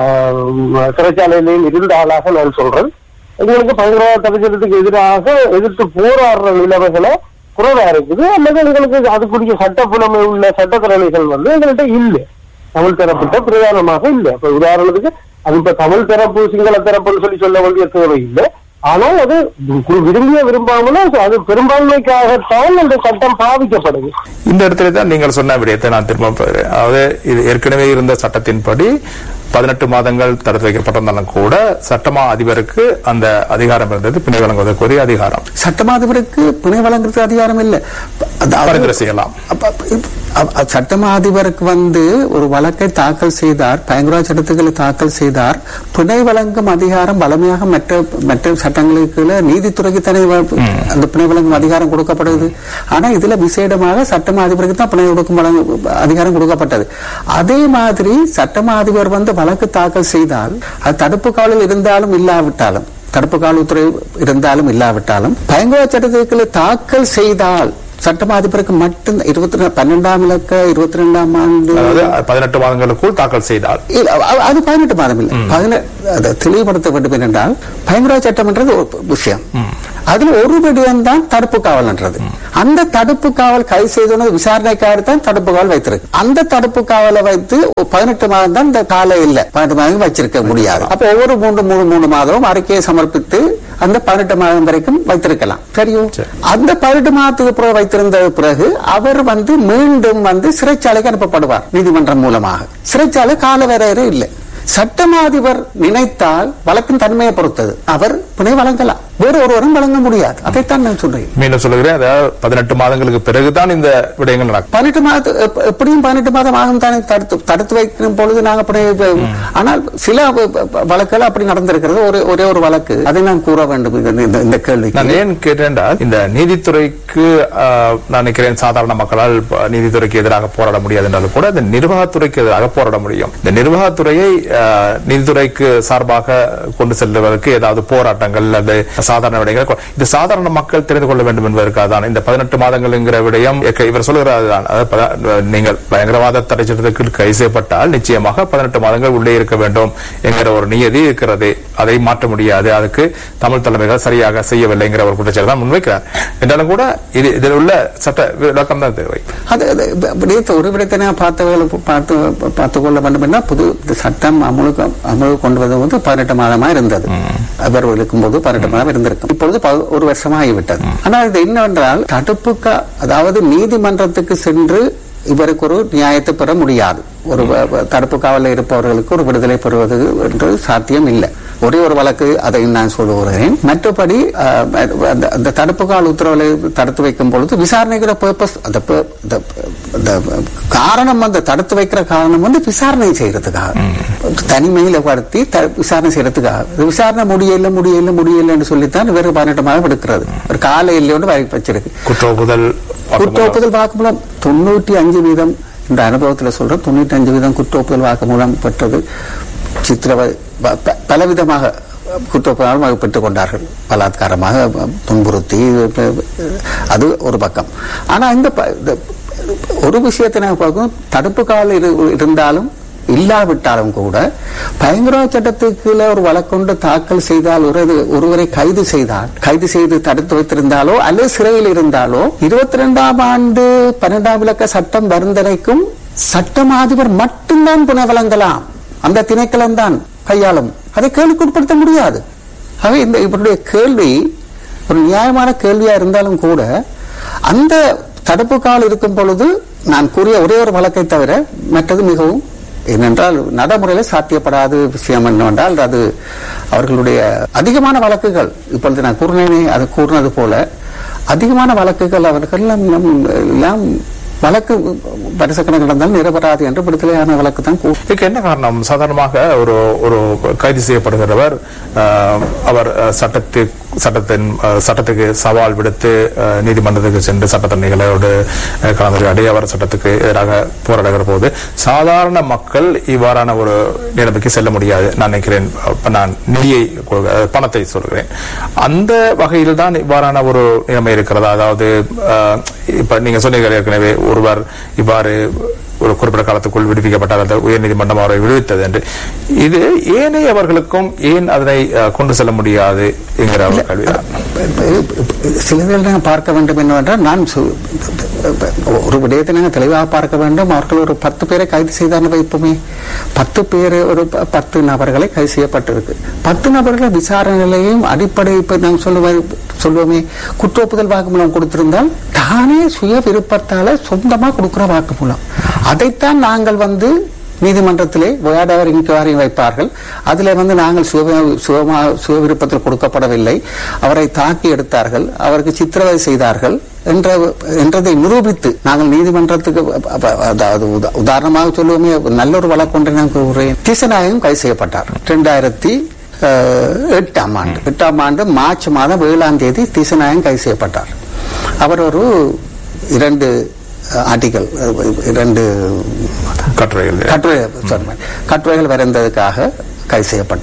ஆஹ், சிறைச்சாலையிலும் இருந்த ஆளாக நான் சொல்றேன் எங்களுக்கு பயங்கரவாத தடை சட்டத்துக்கு எதிராக எதிர்த்து போராடுற நிலைமைகளை குறைவா இருக்குது அல்லது எங்களுக்கு அதுக்குரிய சட்ட புலமை உள்ள சட்டத்திறனைகள் வந்து எங்கள்கிட்ட இல்லை தமிழ் தரப்பிட்ட பிரதானமாக இல்லை அப்ப உதாரணத்துக்கு அது இப்ப தமிழ் தரப்பு சிங்கள தரப்புன்னு சொல்லி சொல்ல வேண்டிய தேவை இல்லை ஆனால் அது வி- விரும்பிய விரும்பாமலும் அது பெரும்பான்மைக்காகத்தான் அந்த சட்டம் பாவிக்கப்படுது
இந்த இடத்துல தான் நீங்கள் சொன்ன விடயத்தை நான் திரும்ப பெறுகிறேன். அதாவது இது ஏற்கனவே இருந்த சட்டத்தின்படி பதினெட்டு மாதங்கள் தடுத்து வைக்கப்பட்டிருந்தாலும் கூட சட்டமா அதிபருக்கு அந்த அதிகாரம் இருந்தது பிணை வழங்குவதற்குரிய அதிகாரம்
சட்டமாதிபருக்கு பிணை வழங்குறது அதிகாரம் இல்லை அதாவது-
பரிந்துரை செய்யலாம்
அப்ப- அப்ப- இப்ப- அ- அ- சட்டமா அதிபருக்கு வந்து ஒரு வழக்கை தாக்கல் செய்தார் பயங்கரவாத சட்டத்துக்களை தாக்கல் செய்தார் பிணை வழங்கும் அதிகாரம் பலமையாக மற்ற மற்ற சட்டங்களுக்கு கீழே நீதித்துறைக்கு தானே வ- அந்த பிணை வழங்கும் அதிகாரம் கொடுக்கப்படுது ஆனா இதுல விசேடமாக சட்டமா அதிபருக்கு தான் பிணை கொடுக்கும் வழங்கு- அதிகாரம் கொடுக்கப்பட்டது அதே மாதிரி சட்டமா அதிபர் வந்து வழக்கு தாக்கல் செய்தால் அது தடுப்பு காவலில் இருந்தாலும் இல்லாவிட்டாலும் தடுப்பு கால உத்தரவு இருந்தாலும் இல்லாவிட்டாலும் பயங்கர சட்டத்திற்கு தாக்கல் செய்தால் சட்டமா அதிபருக்கு மட்டும் இருபத்தி ரெண்டு பன்னெண்டாம் இலக்க இருபத்தி ரெண்டாம் ஆண்டு
அதாவது பதினெட்டு மாதங்களுக்குள் தாக்கல் செய்தால்
இல்ல, அ- அது பதினெட்டு மாதம் இல்லை பதினெ- அதை தெளிவுபடுத்த வேண்டும் என்றால் பயங்கர சட்டம்ன்றது ஒரு விஷயம் அதுல ஒரு விடயம் தான் தடுப்பு காவல்ன்றது அந்த தடுப்பு காவல் கைது செய்தோன்னு விசாரணைக்காக தான் தடுப்பு காவல் வைத்திருக்கு அந்த தடுப்பு காவலை வைத்து பதினெட்டு மாதம் தான் இந்த கால இல்ல பதினெட்டு மாதம் வச்சிருக்க முடியாது அப்ப ஒவ்வொரு மூன்று மூணு மூணு மாதமும் அறிக்கையை சமர்ப்பித்து அந்த பதினெட்டு மாதம் வரைக்கும் வைத்திருக்கலாம் தெரியும் அந்த பதினெட்டு மாதத்துக்கு பிறகு வைத்திருந்த பிறகு அவர் வந்து மீண்டும் வந்து சிறைச்சாலைக்கு அனுப்பப்படுவார் நீதிமன்றம் மூலமாக சிறைச்சாலை கால வரையறை இல்லை சட்டமாதிபர் நினைத்தால் வழக்கின் தன்மையை பொறுத்தது அவர் பிணை வழங்கலாம் வேறு ஒருவரும் வழங்க முடியாது அதைத்தான் நான் சொல்றேன்
மீண்டும் சொல்லுகிறேன் அதாவது பதினெட்டு மாதங்களுக்கு பிறகுதான் இந்த விடயங்கள் நடக்கும்
பதினெட்டு மாதத்து எப்- எப்படியும் பதினெட்டு மாதம் ஆகும் தானே தடுத்து தடுத்து வைக்கும் பொழுது நாங்க அப்படி இப்ப- ஆனால் சில வ- வ- வழக்குகள் அப்படி நடந்திருக்கிறது ஒரு ஒரே ஒரு வழக்கு அதை நான் கூற வேண்டும் இந்த- இந்த- இந்த கேள்வி
நான் ஏன் கேட்டேன்டால் இந்த நீதித்துறைக்கு ஆஹ், நான் நினைக்கிறேன் சாதாரண மக்களால் ப- நீதித்துறைக்கு எதிராக போராட முடியாது என்றாலும் கூட இந்த நிர்வாகத்துறைக்கு எதிராக போராட முடியும் இந்த நிர்வாகத்துறையை ஆஹ், நீதித்துறைக்கு சார்பாக கொண்டு செல்வதற்கு ஏதாவது போராட்டங்கள் அல்லது சாதாரண விடயங்கள் கொ- இது சாதாரண மக்கள் தெரிந்து கொள்ள வேண்டும் என்பதற்காக தான் இந்த பதினெட்டு மாதங்கள்ங்கிற விடயம் எக்க- இவர் சொல்லுகிறார் தான் அதாவது பத- நீங்கள் பயங்கரவாத தடை சட்டத்துக்கு கைது செய்யப்பட்டால் நிச்சயமாக பதினெட்டு மாதங்கள் உள்ளே இருக்க வேண்டும் என்கிற ஒரு நியதி இருக்கிறது அதை மாற்ற முடியாது அதுக்கு தமிழ் தலைமைகள் சரியாக செய்யவில்லைங்கிற ஒரு குற்றச்சாட்டு தான் முன்வைக்கிறார் என்றாலும் கூட இது இதில் உள்ள சட்ட விளக்கம் தான் தேவை
அது அது விடயத்தை ஒரு விடயத்தை நான் பார்த்தவர்கள் பார்த்து பார்த்து கொள்ள வேண்டும் என்றால் புது இந்த சட்டம் அமலுக்கு அமலுக்கு கொண்டு வந்தது வந்து பதினெட்டு மாதமா இருந்தது அவர் இருக்கும்போது பதினெட்டு மாதம் இருந்திருக்கும் இப்பொழுது ப- ஒரு வருஷமா ஆகிவிட்டது ஆனால் இது என்னவென்றால் தடுப்பு கா- அதாவது நீதிமன்றத்துக்கு சென்று இவருக்கு ஒரு நியாயத்தை பெற முடியாது ஒரு வ- வ- தடுப்பு காவலில் இருப்பவர்களுக்கு ஒரு விடுதலை பெறுவது என்று சாத்தியம் இல்லை ஒரே ஒரு வழக்கு அதை நான் சொல்லுகிறேன் மற்றபடி அஹ், அந்த- அந்த தடுப்பு கால உத்தரவுகளை தடுத்து வைக்கும் பொழுது விசாரணைக்கிற பர்பஸ் அந்த pur- the- the காரணம் அந்த தடுத்து வைக்கிற காரணம் வந்து விசாரணை செய்யறதுக்காக தனிமையில படுத்தி த- விசாரணை செய்யறதுக்காக இது விசாரணை முடியல முடியல முடியலன்னு சொல்லித்தான் வேறு பதினெட்டு மாதம் எடுக்கிறது ஒரு கால இல்லையோடு வச்சிருக்கு
குற்ற ஒப்புதல்
குற்ற ஒப்புதல் வாக்குமூலம் தொண்ணூற்றி அஞ்சு வீதம் இந்த அனுபவத்துல சொல்றேன் தொண்ணூற்றி அஞ்சு வீதம் குற்ற ஒப்புதல் வாக்குமூலம் பெற்றது சித்திரவதை ப- ப- பலவிதமாக குற்ற ஒப்புதல் பெற்றுக் கொண்டார்கள் பலாத்காரமாக ப- துன்புறுத்தி ப- அது ஒரு பக்கம் ஆனா இந்த ப- இந்த ஒரு விஷயத்தை நான் பார்க்கணும் தடுப்பு கால இரு இருந்தாலும் இல்லாவிட்டாலும் கூட பயங்கரவாத சட்டத்துக்கு கீழே ஒரு வழக்கொண்டு தாக்கல் செய்தால் ஒரு ஒருவரை கைது செய்தால் கைது செய்து தடுத்து வைத்திருந்தாலோ அல்லது சிறையில் இருந்தாலோ இருபத்தி ரெண்டாம் ஆண்டு பன்னெண்டாம் விளக்க சட்டம் வருந்தனைக்கும் சட்டமாதிபர் மட்டும்தான் புனை வழங்கலாம் அந்த திணைக்களம் தான் கையாளும் அதை கேள்விக்குட்படுத்த முடியாது ஆகவே இந்த இவருடைய கேள்வி ஒரு நியாயமான கேள்வியா இருந்தாலும் கூட அந்த தடுப்பு கால் இருக்கும் பொழுது நான் கூறிய ஒரே ஒரு வழக்கை தவிர மற்றது மிகவும் ஏனென்றால் நடைமுறையில் சாத்தியப்படாத விஷயம் என்னவென்றால் அது அவர்களுடைய அதிகமான வழக்குகள் இப்பொழுது நான் கூறினேனே அது கூறினது போல அதிகமான வழக்குகள் அவர்கள் எல்லாம் நம்- எல்லாம் வழக்கு பரிசக்கணக்கு நடந்தால் நிரபராது என்று விடுதலையான வழக்கு தான் கூ-
இதுக்கு என்ன காரணம் சாதாரணமாக ஒரு ஒரு கைது செய்யப்படுகிறவர் ஆஹ், அவர் அஹ், சட்டத்து சட்டத்தின் அஹ், சட்டத்துக்கு சவால் விடுத்து அஹ், நீதிமன்றத்துக்கு சென்று சட்டத்தன்மைகளோடு அஹ், கலந்துரையாடி அவர் சட்டத்துக்கு எதிராக போராடுகிற போது சாதாரண மக்கள் இவ்வாறான ஒரு நிலைமைக்கு செல்ல முடியாது நான் நினைக்கிறேன் அப்ப நான் நிதியை கொ- அஹ், பணத்தை சொல்கிறேன் அந்த வகையில் தான் இவ்வாறான ஒரு நிலைமை இருக்கிறதா அதாவது அஹ், இப்ப நீங்க சொன்னீங்க ஏற்கனவே ஒருவர் இவ்வாறு ஒரு குறிப்பிட்ட காலத்துக்குள் விடுவிக்கப்பட்டார் அந்த உயர்நீதிமன்றம் அவரை விடுவித்தது என்று இது ஏனையவர்களுக்கும் ஏன் அதனை அஹ், கொண்டு செல்ல முடியாது என்கிற ஒரு கேள்விதான்
சிலதில் நாங்கள் பார்க்க வேண்டும் என்னவென்றால் நான் சொ- ஒரு விடயத்தை நாங்கள் தெளிவாக பார்க்க வேண்டும் அவர்கள் ஒரு பத்து பேரை கைது செய்தான்னு வைப்போமே பத்து பேர் ஒரு ப- பத்து நபர்களை கைது செய்யப்பட்டிருக்கு பத்து நபர்கள் விசாரணையிலையும் அடிப்படை இப்ப நாம் சொல்லுவது சொல்லுவோமே குற்ற ஒப்புதல் வாக்குமூலம் கொடுத்திருந்தால் தானே சுய விருப்பத்தால சொந்தமா கொடுக்கிற வாக்குமூலம் அதைத்தான் நாங்கள் வந்து நீதிமன்றத்திலே வேடவர் இன்குவாரி வைப்பார்கள் அதில் வந்து நாங்கள் சுக சுகமா சுய விருப்பத்தில் கொடுக்கப்படவில்லை அவரை தாக்கி எடுத்தார்கள் அவருக்கு சித்திரவதை செய்தார்கள் என்ற என்றதை நிரூபித்து நாங்கள் நீதிமன்றத்துக்கு அ- அ- அதாவது உதா- உதாரணமாக சொல்லுவோமே ஒரு நல்ல ஒரு வழக்கு ஒன்றை நான் கூறுகிறேன் திசநாயகம் கைது செய்யப்பட்டார் இரண்டாயிரத்தி எட்டாம் ஆண்டு எட்டாம் ஆண்டு மார்ச் மாதம் ஏழாம் தேதி திசநாயகம் கைது செய்யப்பட்டார் அவர் ஒரு இரண்டு ஆர்டிகல் இரண்டு
கட்டுரைகள்
கட்டுரை சொன்னேன். கட்டுரைகள் வரைந்ததுக்காக கைது செய்யப்பட்டார்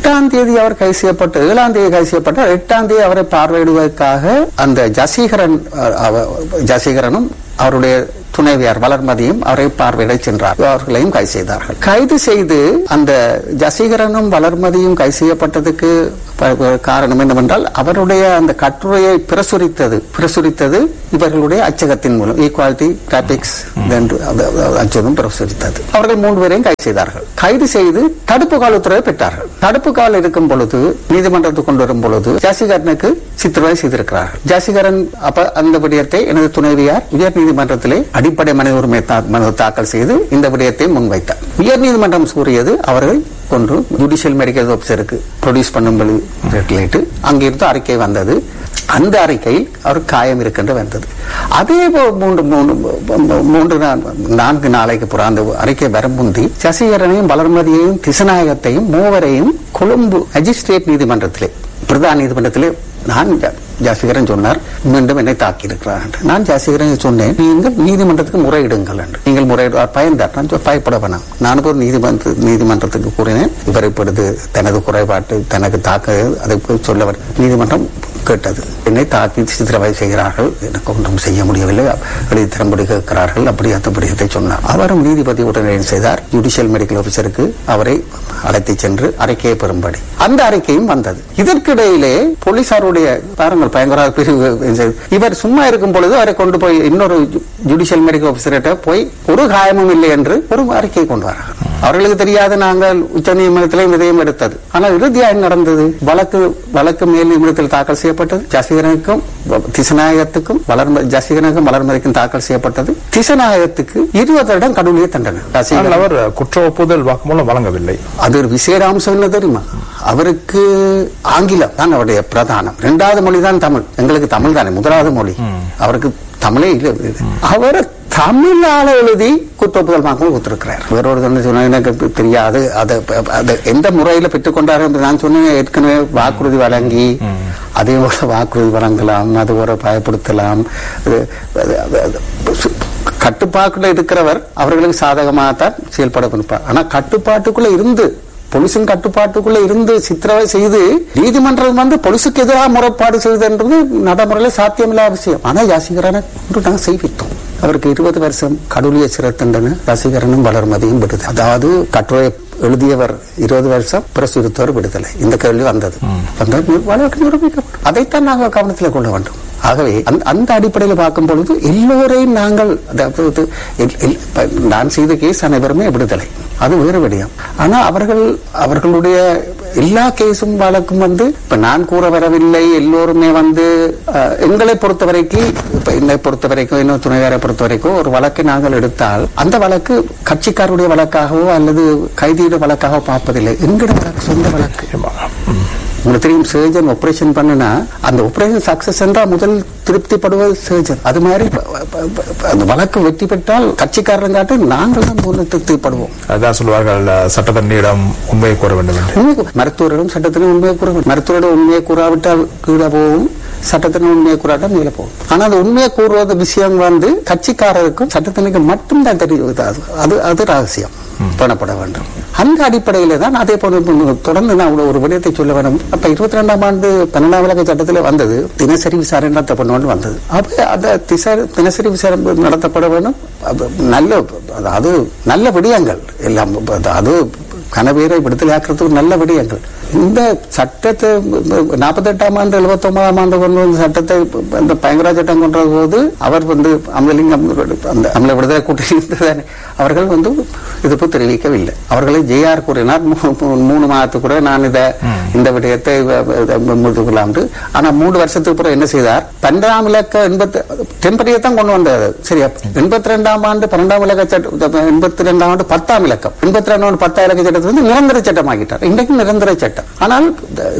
எட்டாம் தேதி அவர் கைது செய்யப்பட்டு ஏழாம் தேதி கைது செய்யப்பட்டார் எட்டாம் தேதி அவரை பார்வையிடுவதற்காக அந்த ஜசீகரன் அஹ், அவ- ஜசீகரனும் அவருடைய துணைவியார் வளர்மதியும் அவரை பார்வையிட சென்றார் அவர்களையும் கைது செய்தார்கள் கைது செய்து அந்த ஜசீகரனும் வளர்மதியும் கைது செய்யப்பட்டதுக்கு ப- காரணம் என்னவென்றால் அவருடைய அந்த கட்டுரையை பிரசுரித்தது பிரசுரித்தது இவர்களுடைய அச்சகத்தின் மூலம் ஈக்வாலிட்டி டாபிக்ஸ் என்று அந்த- அந்த அச்சகம் பிரசுரித்தது அவர்கள் மூன்று பேரையும் கைது செய்தார்கள் கைது செய்து தடுப்பு கால உத்தரவை பெற்றார்கள் தடுப்பு காலம் இருக்கும் பொழுது நீதிமன்றத்துக்கு கொண்டு வரும் பொழுது ஜாசிகரனுக்கு சித்திரவதை செய்திருக்கிறார்கள் ஜாசிகரன் அப்ப அந்த விடயத்தை எனது துணைவியார் உயர் நீதிமன்றத்திலே அடிப்படை மனித உரிமை தா- மனு தாக்கல் செய்து இந்த விடயத்தை முன்வைத்தார் உயர் நீதிமன்றம் கூறியது அவர்கள் ஒன்று ஜுடிஷியல் மெடிக்கல் ஆபீசருக்கு ப்ரொடியூஸ் பண்ணும்படி கேட்டு அங்கிருந்து அறிக்கை வந்தது அந்த அறிக்கையில் அவர் காயம் இருக்கின்ற வந்தது அதே போ- மூன்று மூன்று மூன்று நா- நான்கு நாளைக்கு புற அந்த அறிக்கை வர முந்தி சசிகரனையும் வளர்மதியையும் திசநாயகத்தையும் மூவரையும் கொழும்பு மஜிஸ்ட்ரேட் நீதிமன்றத்திலே பிரதான நீதிமன்றத்திலே நான் ஜ- ஜாசிகரன் சொன்னார் மீண்டும் என்னை தாக்கியிருக்கிறார் என்று. நான் ஜாசிகரன் சொன்னேன் நீங்கள் நீதிமன்றத்துக்கு முறையிடுங்கள் என்று நீங்கள் முறையிடுவார் பயந்தார் நான் சொ- பயப்பட வேணாம் நான் ஒரு நீதிமன்ற நீதிமன்றத்துக்கு கூறினேன் இவர் இப்பொழுது தனது குறைபாட்டு தனக்கு தாக்க அதை போய் சொல்ல வர- நீதிமன்றம் கேட்டது என்னை தாக்கி சித்திரவதை செய்கிறார்கள் எனக்கு ஒன்றும் செய்ய முடியவில்லை எழுதி திறம்படி கேட்கிறார்கள் அப்படி அந்த விடயத்தை சொன்னார் அவரும் நீதிபதி உடனே என்ன செய்தார் ஜுடிஷியல் மெடிக்கல் ஆபீசருக்கு அவரை அழைத்து சென்று அறிக்கையை பெறும்படி அந்த அறிக்கையும் வந்தது இதற்கிடையிலே போலீசாருடைய பாருங்கள் பயங்கர பிரிவு இவர் சும்மா இருக்கும் பொழுது அவரை கொண்டு போய் இன்னொரு ஜுடிஷியல் மெடிக்கல் ஆபீசர்கிட்ட போய் ஒரு காயமும் இல்லை என்று ஒரு அறிக்கை கொண்டு வரார்கள் அவர்களுக்கு தெரியாது நாங்கள் உச்ச நீதிமன்றத்திலே இதையும் எடுத்தது ஆனால் இறுதியாக என்ன நடந்தது வழக்கு வழக்கு மேல் நீதிமன்றத்தில் தாக்கல் செய்யப்பட்டது ஜசிகரனுக்கும் திசநாயகத்துக்கும் வளர்ம ஜசிகரனுக்கும் வளர்மதிக்கும் தாக்கல் செய்யப்பட்டது திசநாயகத்துக்கு இருபது வருடம் கடவுளிய தண்டனை
ஆனால்
ஜசிகரன்
அவர் குற்ற ஒப்புதல் வாக்குமூலம் வழங்கவில்லை
அது ஒரு விசேட அம்சம் என்ன தெரியுமா அவருக்கு ஆங்கிலம் தான் அவருடைய பிரதானம் இரண்டாவது மொழி தான் தமிழ் எங்களுக்கு தமிழ் தானே முதலாவது மொழி அவருக்கு தமிழே இல்லை அவர் தமிழால எழுதி குற்றப்புதல் வாங்க கொடுத்திருக்கிறார் வேற ஒரு சொன்ன சொன்னா எனக்கு தெரியாது அதை அதை எந்த முறையில பெற்றுக்கொண்டார் என்று நான் சொன்னேன் ஏற்கனவே வாக்குறுதி வழங்கி அதே போல வாக்குறுதி வழங்கலாம் அது ஒரு பயப்படுத்தலாம் அது- அது- அது- அது- சு- கட்டுப்பாட்டுல இருக்கிறவர் அவர்களுக்கு சாதகமாகத்தான் செயல்பட இருப்பார் ஆனா கட்டுப்பாட்டுக்குள்ள இருந்து போலீசின் கட்டுப்பாட்டுக்குள்ள இருந்து சித்திரவதை செய்து நீதிமன்றம் வந்து போலீசுக்கு எதிராக முறைப்பாடு செய்தது நடைமுறையில சாத்தியமில்லாத விஷயம் ஆனா யாசிகரனை கொண்டு நாங்கள் செய்வித்தோம் அவருக்கு இருபது வருஷம் கடவுளிய சிறை தண்டனை ரசிகரனும் வளர்மதியும் விடுதலை அதாவது கட்டுரை எழுதியவர் இருபது வருஷம் பிரசுரித்தவர் விடுதலை இந்த கேள்வி வந்தது வந்தது வழக்கு நிரூபிக்கப்படும் அதைத்தான் நாங்கள் கவனத்தில் கொள்ள வேண்டும் ஆகவே அந்த அந்த அடிப்படையில் பார்க்கும் பொழுது எல்லோரையும் நாங்கள் அதாவது எல்- எல்- இப்ப நான் செய்த கேஸ் அனைவருமே விடுதலை அது வேறு விடயம் ஆனா அவர்கள் அவர்களுடைய எல்லா கேஸும் வழக்கும் வந்து இப்ப நான் கூற வரவில்லை எல்லோருமே வந்து அஹ், எங்களை பொறுத்த வரைக்கும் இப்ப என்னை பொறுத்த வரைக்கும் இன்னும் துணையாரை பொறுத்த வரைக்கும் ஒரு வழக்கை நாங்கள் எடுத்தால் அந்த வழக்கு கட்சிக்காருடைய வழக்காகவோ அல்லது கைதியுடைய வழக்காகவோ பார்ப்பதில்லை எங்கட வழக்கு சொந்த வழக்கு உங்களுக்கு தெரியும் சர்ஜன் ஆபரேஷன் பண்ணுனா அந்த ஆபரேஷன் சக்சஸ் என்றால் முதல் திருப்திப்படுவது சர்ஜன் அது மாதிரி ப- ப- ப- அந்த வழக்கு வெற்றி பெற்றால் கட்சிக்காரங்காட்டு நாங்கள் தான் முதல்ல திருப்திப்படுவோம்
அதான் சொல்வார்கள் அஹ், சட்டத்தரணியிடம் உண்மையை கூற வேண்டும் என்று
உண்மை கூ- மருத்துவரிடம் சட்டத்தினை உண்மையை கூற வேண்டும். மருத்துவரிடம் உண்மையை கூறாவிட்டால் கீழே போகும் சட்டத்தினை உண்மையை கூறாவிட்டால் மேலே போகும் ஆனா அந்த உண்மையை கூறுவது விஷயம் வந்து கட்சிக்காரருக்கும் சட்டத்தினைக்கு மட்டும்தான் தெரியும் அது அது அது ரகசியம் பண்ணப்பட வேண்டும் அந்த அடிப்படையில தான் அதே போல இப்ப தொடர்ந்து நான் ஒரு- ஒரு விடயத்தை சொல்ல வேண்டும் அப்ப இருபத்தி ரெண்டாம் ஆண்டு பன்னெண்டாம் விளக்க சட்டத்தில் வந்தது தினசரி விசாரணை நடத்தப்படணும் வந்தது அப்ப அந்த திசை- தினசரி விசாரணை நடத்தப்பட வேண்டும் அப்ப நல்ல அதாவது நல்ல விடயங்கள் எல்லாம் அது கனவேரை விடுதலையாக்குறதுக்கு நல்ல விடயங்கள் இந்த சட்டத்தை நாற்பத்தெட்டாம் ஆண்டு எழுபத்தி ஒன்பதாம் ஆண்டு கொண்டு வந்த சட்டத்தை இந்த பயங்கர சட்டம் கொண்ட போது அவர் வந்து அமலிங்கம் அந்த அமல விடுதலை கூட்டணி இருந்ததானே அவர்கள் வந்து எதிர்ப்பு தெரிவிக்கவில்லை அவர்களை ஜேஆர் கூறினார் மூ- மூ- மூணு மாதத்துக்கு கூட நான் இதை இந்த விடயத்தை முடித்துக்கொள்ளலாம் ஆனா மூன்று வருஷத்துக்கு பிறகு என்ன செய்தார் பன்னெண்டாம் இலக்க எண்பத்தி டெம்பரரியை தான் கொண்டு வந்தார் சரியா எண்பத்தி ரெண்டாம் ஆண்டு பன்னெண்டாம் இலக்க சட்டம் எண்பத்தி ரெண்டாம் ஆண்டு பத்தாம் இலக்கம் எண்பத்தி ரெண்டாம் ஆண்டு பத்தாம் இலக்க சட்டத்தை வந்து நிரந்தர சட்டமாக்கிட்டார் இன்றைக்கு நிரந்தர சட்டம் ஆனால் இந்த- இந்த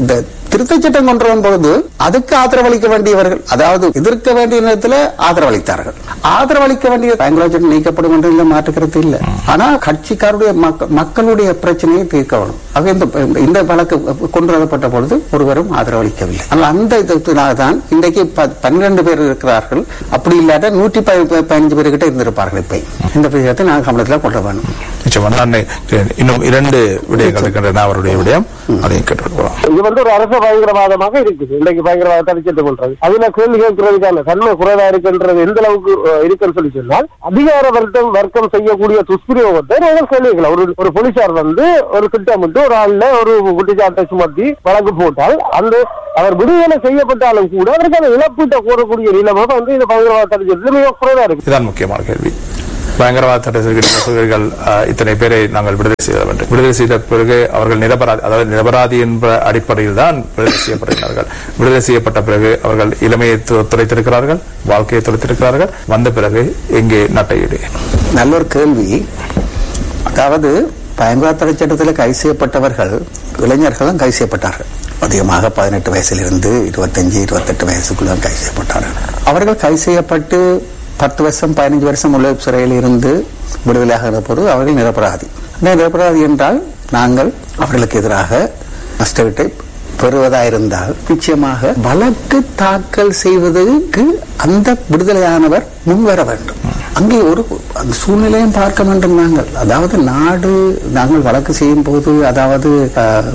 திருத்தச் சட்டம் கொண்டு வரும்போது அதுக்கு ஆதரவளிக்க வேண்டியவர்கள் அதாவது எதிர்க்க வேண்டிய நேரத்தில் ஆதரவளித்தார்கள் ஆதரவளிக்க வேண்டிய பயங்கர சட்டம் நீக்கப்படும் என்று இல்லை மாற்றுக்கிறது இல்லை ஆனா கட்சிக்காருடைய மக்க- மக்களுடைய பிரச்சனையை தீர்க்க வேணும் ஆக இந்த இந்த வழக்கு கொண்டு வரப்பட்ட பொழுது ஒருவரும் ஆதரவளிக்கவில்லை ஆனால் அந்த இதனால தான் இன்றைக்கு ப- பன்னிரண்டு பேர் இருக்கிறார்கள் அப்படி இல்லாட்ட நூற்றி ப- ப- பதினஞ்சு பேர்கிட்ட இருந்திருப்பார்கள் இப்ப இந்த விஷயத்தை நான் கவனத்தில் கொண்டு வரணும்
நிச்சயமா நான் இன்னும் இரண்டு விடயங்கள் இருக்கின்றன அவருடைய விடயம் அதையும் கேட்டு போகலாம்
இது வந்து ஒரு அரச பயங்கரவாதமாக இருக்குது இன்னைக்கு பயங்கரவாத தடுச்சிட்டு கொள்றது அதுல கேள்வி கேட்கறதுக்கான தன்மை குறைவா இருக்குன்றது எந்த அளவுக்கு அஹ், இருக்குன்னு சொல்லி சொன்னால் அதிகார வர்க்கம் வர்க்கம் செய்யக்கூடிய துஷ்பிரயோகத்தை நாங்கள் கேள்விக்கலாம் ஒரு ஒரு போலீசார் வந்து ஒரு திட்டமிட்டு ஒரு ஆள்ல ஒரு குற்றச்சாட்டை சுமத்தி வழக்கு போட்டால் அந்த அவர் விடுதலை செய்யப்பட்டாலும் கூட அவருக்கான இழப்பீட்டை கோரக்கூடிய நிலைமை வந்து இந்த பயங்கரவாத தடுச்சதுல மிக குறைவா இருக்கு
இதுதான் முக்கியமான கேள்வி பயங்கரவாத சட்ட சிறுகள் சொல்கிறீர்கள் அஹ், இத்தனை பேரை நாங்கள் விடுதலை செய்ய வேண்டும் விடுதலை செய்த பிறகு அவர்கள் நிரபராதி அதாவது நிரபராதி என்ற அடிப்படையில் தான் விடுதலை செய்யப்படுகிறார்கள் விடுதலை செய்யப்பட்ட பிறகு அவர்கள் இளமையை து- துளைத்திருக்கிறார்கள் வாழ்க்கையை துளைத்திருக்கிறார்கள் வந்த பிறகு எங்கே நட்டையீடு
நல்ல ஒரு கேள்வி அதாவது பயங்கரவாத தடை சட்டத்தில் கைது செய்யப்பட்டவர்கள் இளைஞர்களும் கைது செய்யப்பட்டார்கள் அதிகமாக பதினெட்டு வயசிலிருந்து இருபத்தஞ்சு இருபத்தெட்டு வயசுக்குள்ள கைது செய்யப்பட்டார்கள் அவர்கள் கைது செய்யப்பட்டு பத்து வருஷம் பதினஞ்சு வருஷம் உள்ள சிறையில் இருந்து விடுதலையாகிற போது அவர்கள் நிரபராதி நிரபராதி என்றால் நாங்கள் அவர்களுக்கு எதிராக நஷ்டவீட்டை பெறுவதாயிருந்தால் நிச்சயமாக வழக்கு தாக்கல் செய்வதற்கு அந்த விடுதலையானவர் முன்வர வேண்டும் அங்கே ஒரு அந்த சூழ்நிலையும் பார்க்க வேண்டும் நாங்கள் அதாவது நாடு நாங்கள் வழக்கு செய்யும் போது அதாவது அஹ்,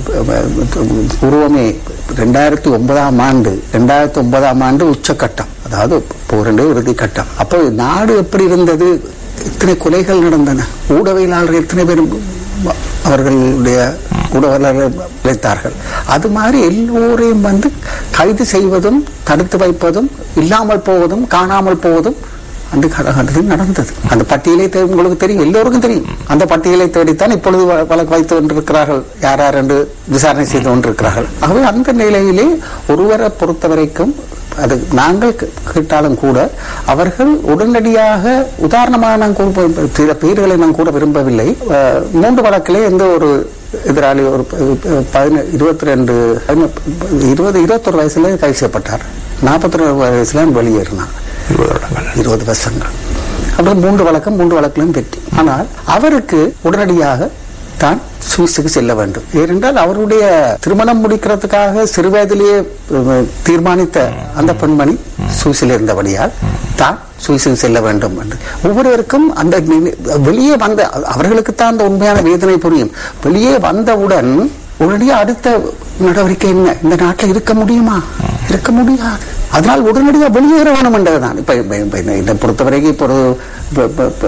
பூர்வமே ரெண்டாயிரத்தி ஒன்பதாம் ஆண்டு ரெண்டாயிரத்தி ஒன்பதாம் ஆண்டு உச்சக்கட்டம் அதாவது போரண்டு இறுதி கட்டம் அப்போ நாடு எப்படி இருந்தது எத்தனை கொலைகள் நடந்தன ஊடகவியலாளர்கள் எத்தனை பேர் அவர்களுடைய ஊடகவியலாளர்கள் உழைத்தார்கள் அது மாதிரி எல்லோரையும் வந்து கைது செய்வதும் தடுத்து வைப்பதும் இல்லாமல் போவதும் காணாமல் போவதும் அந்த காலகட்டத்தில் நடந்தது அந்த பட்டியலை தே- உங்களுக்கு தெரியும் எல்லோருக்கும் தெரியும் அந்த பட்டியலை தேடித்தான் இப்பொழுது வ- வழக்கு வைத்து கொண்டிருக்கிறார்கள் யார் யார் என்று விசாரணை செய்து கொண்டிருக்கிறார்கள் ஆகவே அந்த நிலையிலே ஒருவரை பொறுத்த வரைக்கும் அது நாங்கள் கே- கேட்டாலும் கூட அவர்கள் உடனடியாக உதாரணமாக நான் கூற சில பேர்களை நான் கூட விரும்பவில்லை அஹ், மூன்று வழக்கிலே எந்த ஒரு எதிராளி ஒரு பதின இருபத்தி ரெண்டு இருபது இருபத்தொரு வயசுல கைது செய்யப்பட்டார் நாற்பத்தி ரெண்டு வயசுல வெளியேறினார்
இருபது வருடங்கள்
இருபது வருஷங்கள் அப்புறம் மூன்று வழக்கம் மூன்று வழக்கிலும் வெற்றி ஆனால் அவருக்கு உடனடியாக தான் சுவிஸுக்கு செல்ல வேண்டும் ஏனென்றால் அவருடைய திருமணம் முடிக்கிறதுக்காக சிறுவயதிலேயே அஹ், தீர்மானித்த அந்த பெண்மணி சுவிஸில் இருந்தபடியால் தான் சுவிஸுக்கு செல்ல வேண்டும் என்று ஒவ்வொருவருக்கும் அந்த நினை- வெளியே வந்த அவர்களுக்கு தான் அந்த உண்மையான வேதனை புரியும் வெளியே வந்தவுடன் உடனடியாக அடுத்த நடவடிக்கை என்ன இந்த நாட்டில் இருக்க முடியுமா இருக்க முடியாது அதனால் உடனடியாக வெளியேற வேணும் என்றதுதான் இப்ப இப்ப- இப்ப இந்த- இதை பொறுத்தவரைக்கும் இப்போ ஒரு இப்ப- இப்ப- இப்ப,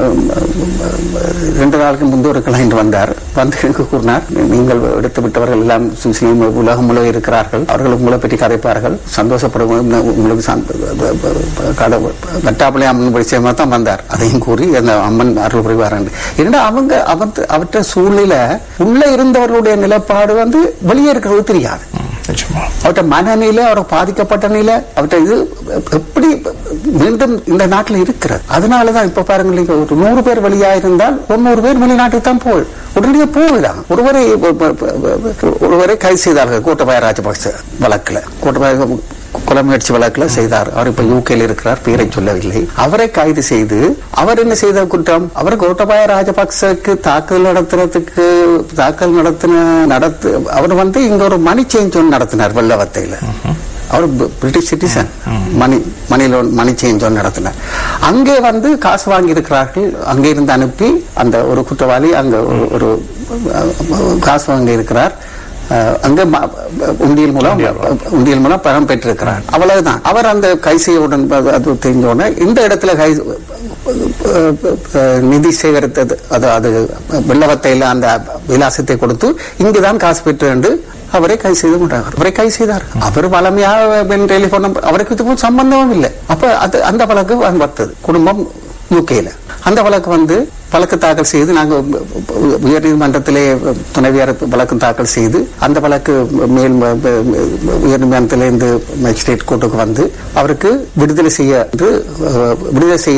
ரெண்டு நாளுக்கு முன்பு ஒரு கிளைண்ட் வந்தார் வந்து எனக்கு கூறினார் நீங்கள் எடுத்து விட்டவர்கள் எல்லாம் சுவிஸ்லேயும் உலகம் முழுவதும் இருக்கிறார்கள் அவர்கள் உங்களை பற்றி கதைப்பார்கள் சந்தோஷப்படுவோம் உங்களுக்கு சந்த- கடவுள் வெட்டாப்பிள்ளை அம்மன் விஷயமா தான் வந்தார் அதையும் கூறி அந்த அம்மன் அருள் புரிவார் ஏன்னா அவங்க அவன் அவற்ற சூழ்நிலை உள்ள இருந்தவர்களுடைய நிலைப்பாடு வந்து வெளியே இருக்கிறது தெரியாது
நிச்சயமா
அவர்கிட்ட மனநிலை அவர் பாதிக்கப்பட்ட நிலை அவர்கிட்ட இது எப்படி மீண்டும் இந்த நாட்டில் இருக்கிறது அதனாலதான் இப்ப பாருங்க நீங்க ஒரு நூறு பேர் வெளியா இருந்தால் தொண்ணூறு பேர் வெளிநாட்டுக்கு தான் போய் உடனடியாக போகிறாங்க ஒருவரை ஒருவரை கைது செய்தார்கள் கோட்டபாய ராஜபக்ச வழக்குல கோட்டபாய கொலை முயற்சி வழக்குல செய்தார் அவர் இப்ப யூகேல இருக்கிறார் பேரை சொல்லவில்லை அவரை கைது செய்து அவர் என்ன செய்த குற்றம் அவர் கோட்டபாய ராஜபக்சக்கு தாக்கல் நடத்துறதுக்கு தாக்கல் நடத்தின நடத்து அவர் வந்து இங்க ஒரு மணி சேஞ்ச் ஒன்று நடத்தினார் வெள்ளவத்தையில அவர் பி- British citizen money money loan money change ஒன்று நடத்தினார் அங்கே வந்து காசு வாங்கி இருக்கிறார்கள் அங்கே இருந்து அனுப்பி அந்த ஒரு குற்றவாளி அங்க ஒரு- ஒரு அஹ், காசு வாங்கி இருக்கிறார் அஹ், அங்க ம- உண்டியல் மூலம் உண்டியல் மூலம் பணம் பெற்றிருக்கிறார் அவ்வளவுதான் அவர் அந்த கை செய்யவுடன் அது- அது தெரிஞ்ச உடனே இந்த இடத்துல கை அஹ், அஹ், நிதி சேகரித்தது அது அது வெள்ளவத்தையில் அந்த விலாசத்தை கொடுத்து இங்குதான் காசு பெற்று என்று அவரை கை செய்து கொண்டார் அவரை கை செய்தார் அவர் வளமையாக டெலிபோன் நம்பர் அவருக்கு இதுக்கும் சம்பந்தமும் இல்லை அப்ப அது அந்த வழக்கு வந்தது குடும்பம் யூகேல அந்த வழக்கு வந்து வழக்கு தாக்கல் செய்து நாங்கள் உயர்நீதிமன்றத்திலே துணைவியார் வழக்கு தாக்கல் செய்து அந்த வழக்கு மேல் ம- ம- உயர்நீதிமன்றத்திலிருந்து மேஜிஸ்ட்ரேட் கோர்ட்டுக்கு வந்து அவருக்கு விடுதலை செய்ய என்று, அஹ், விடுதலை செய்ய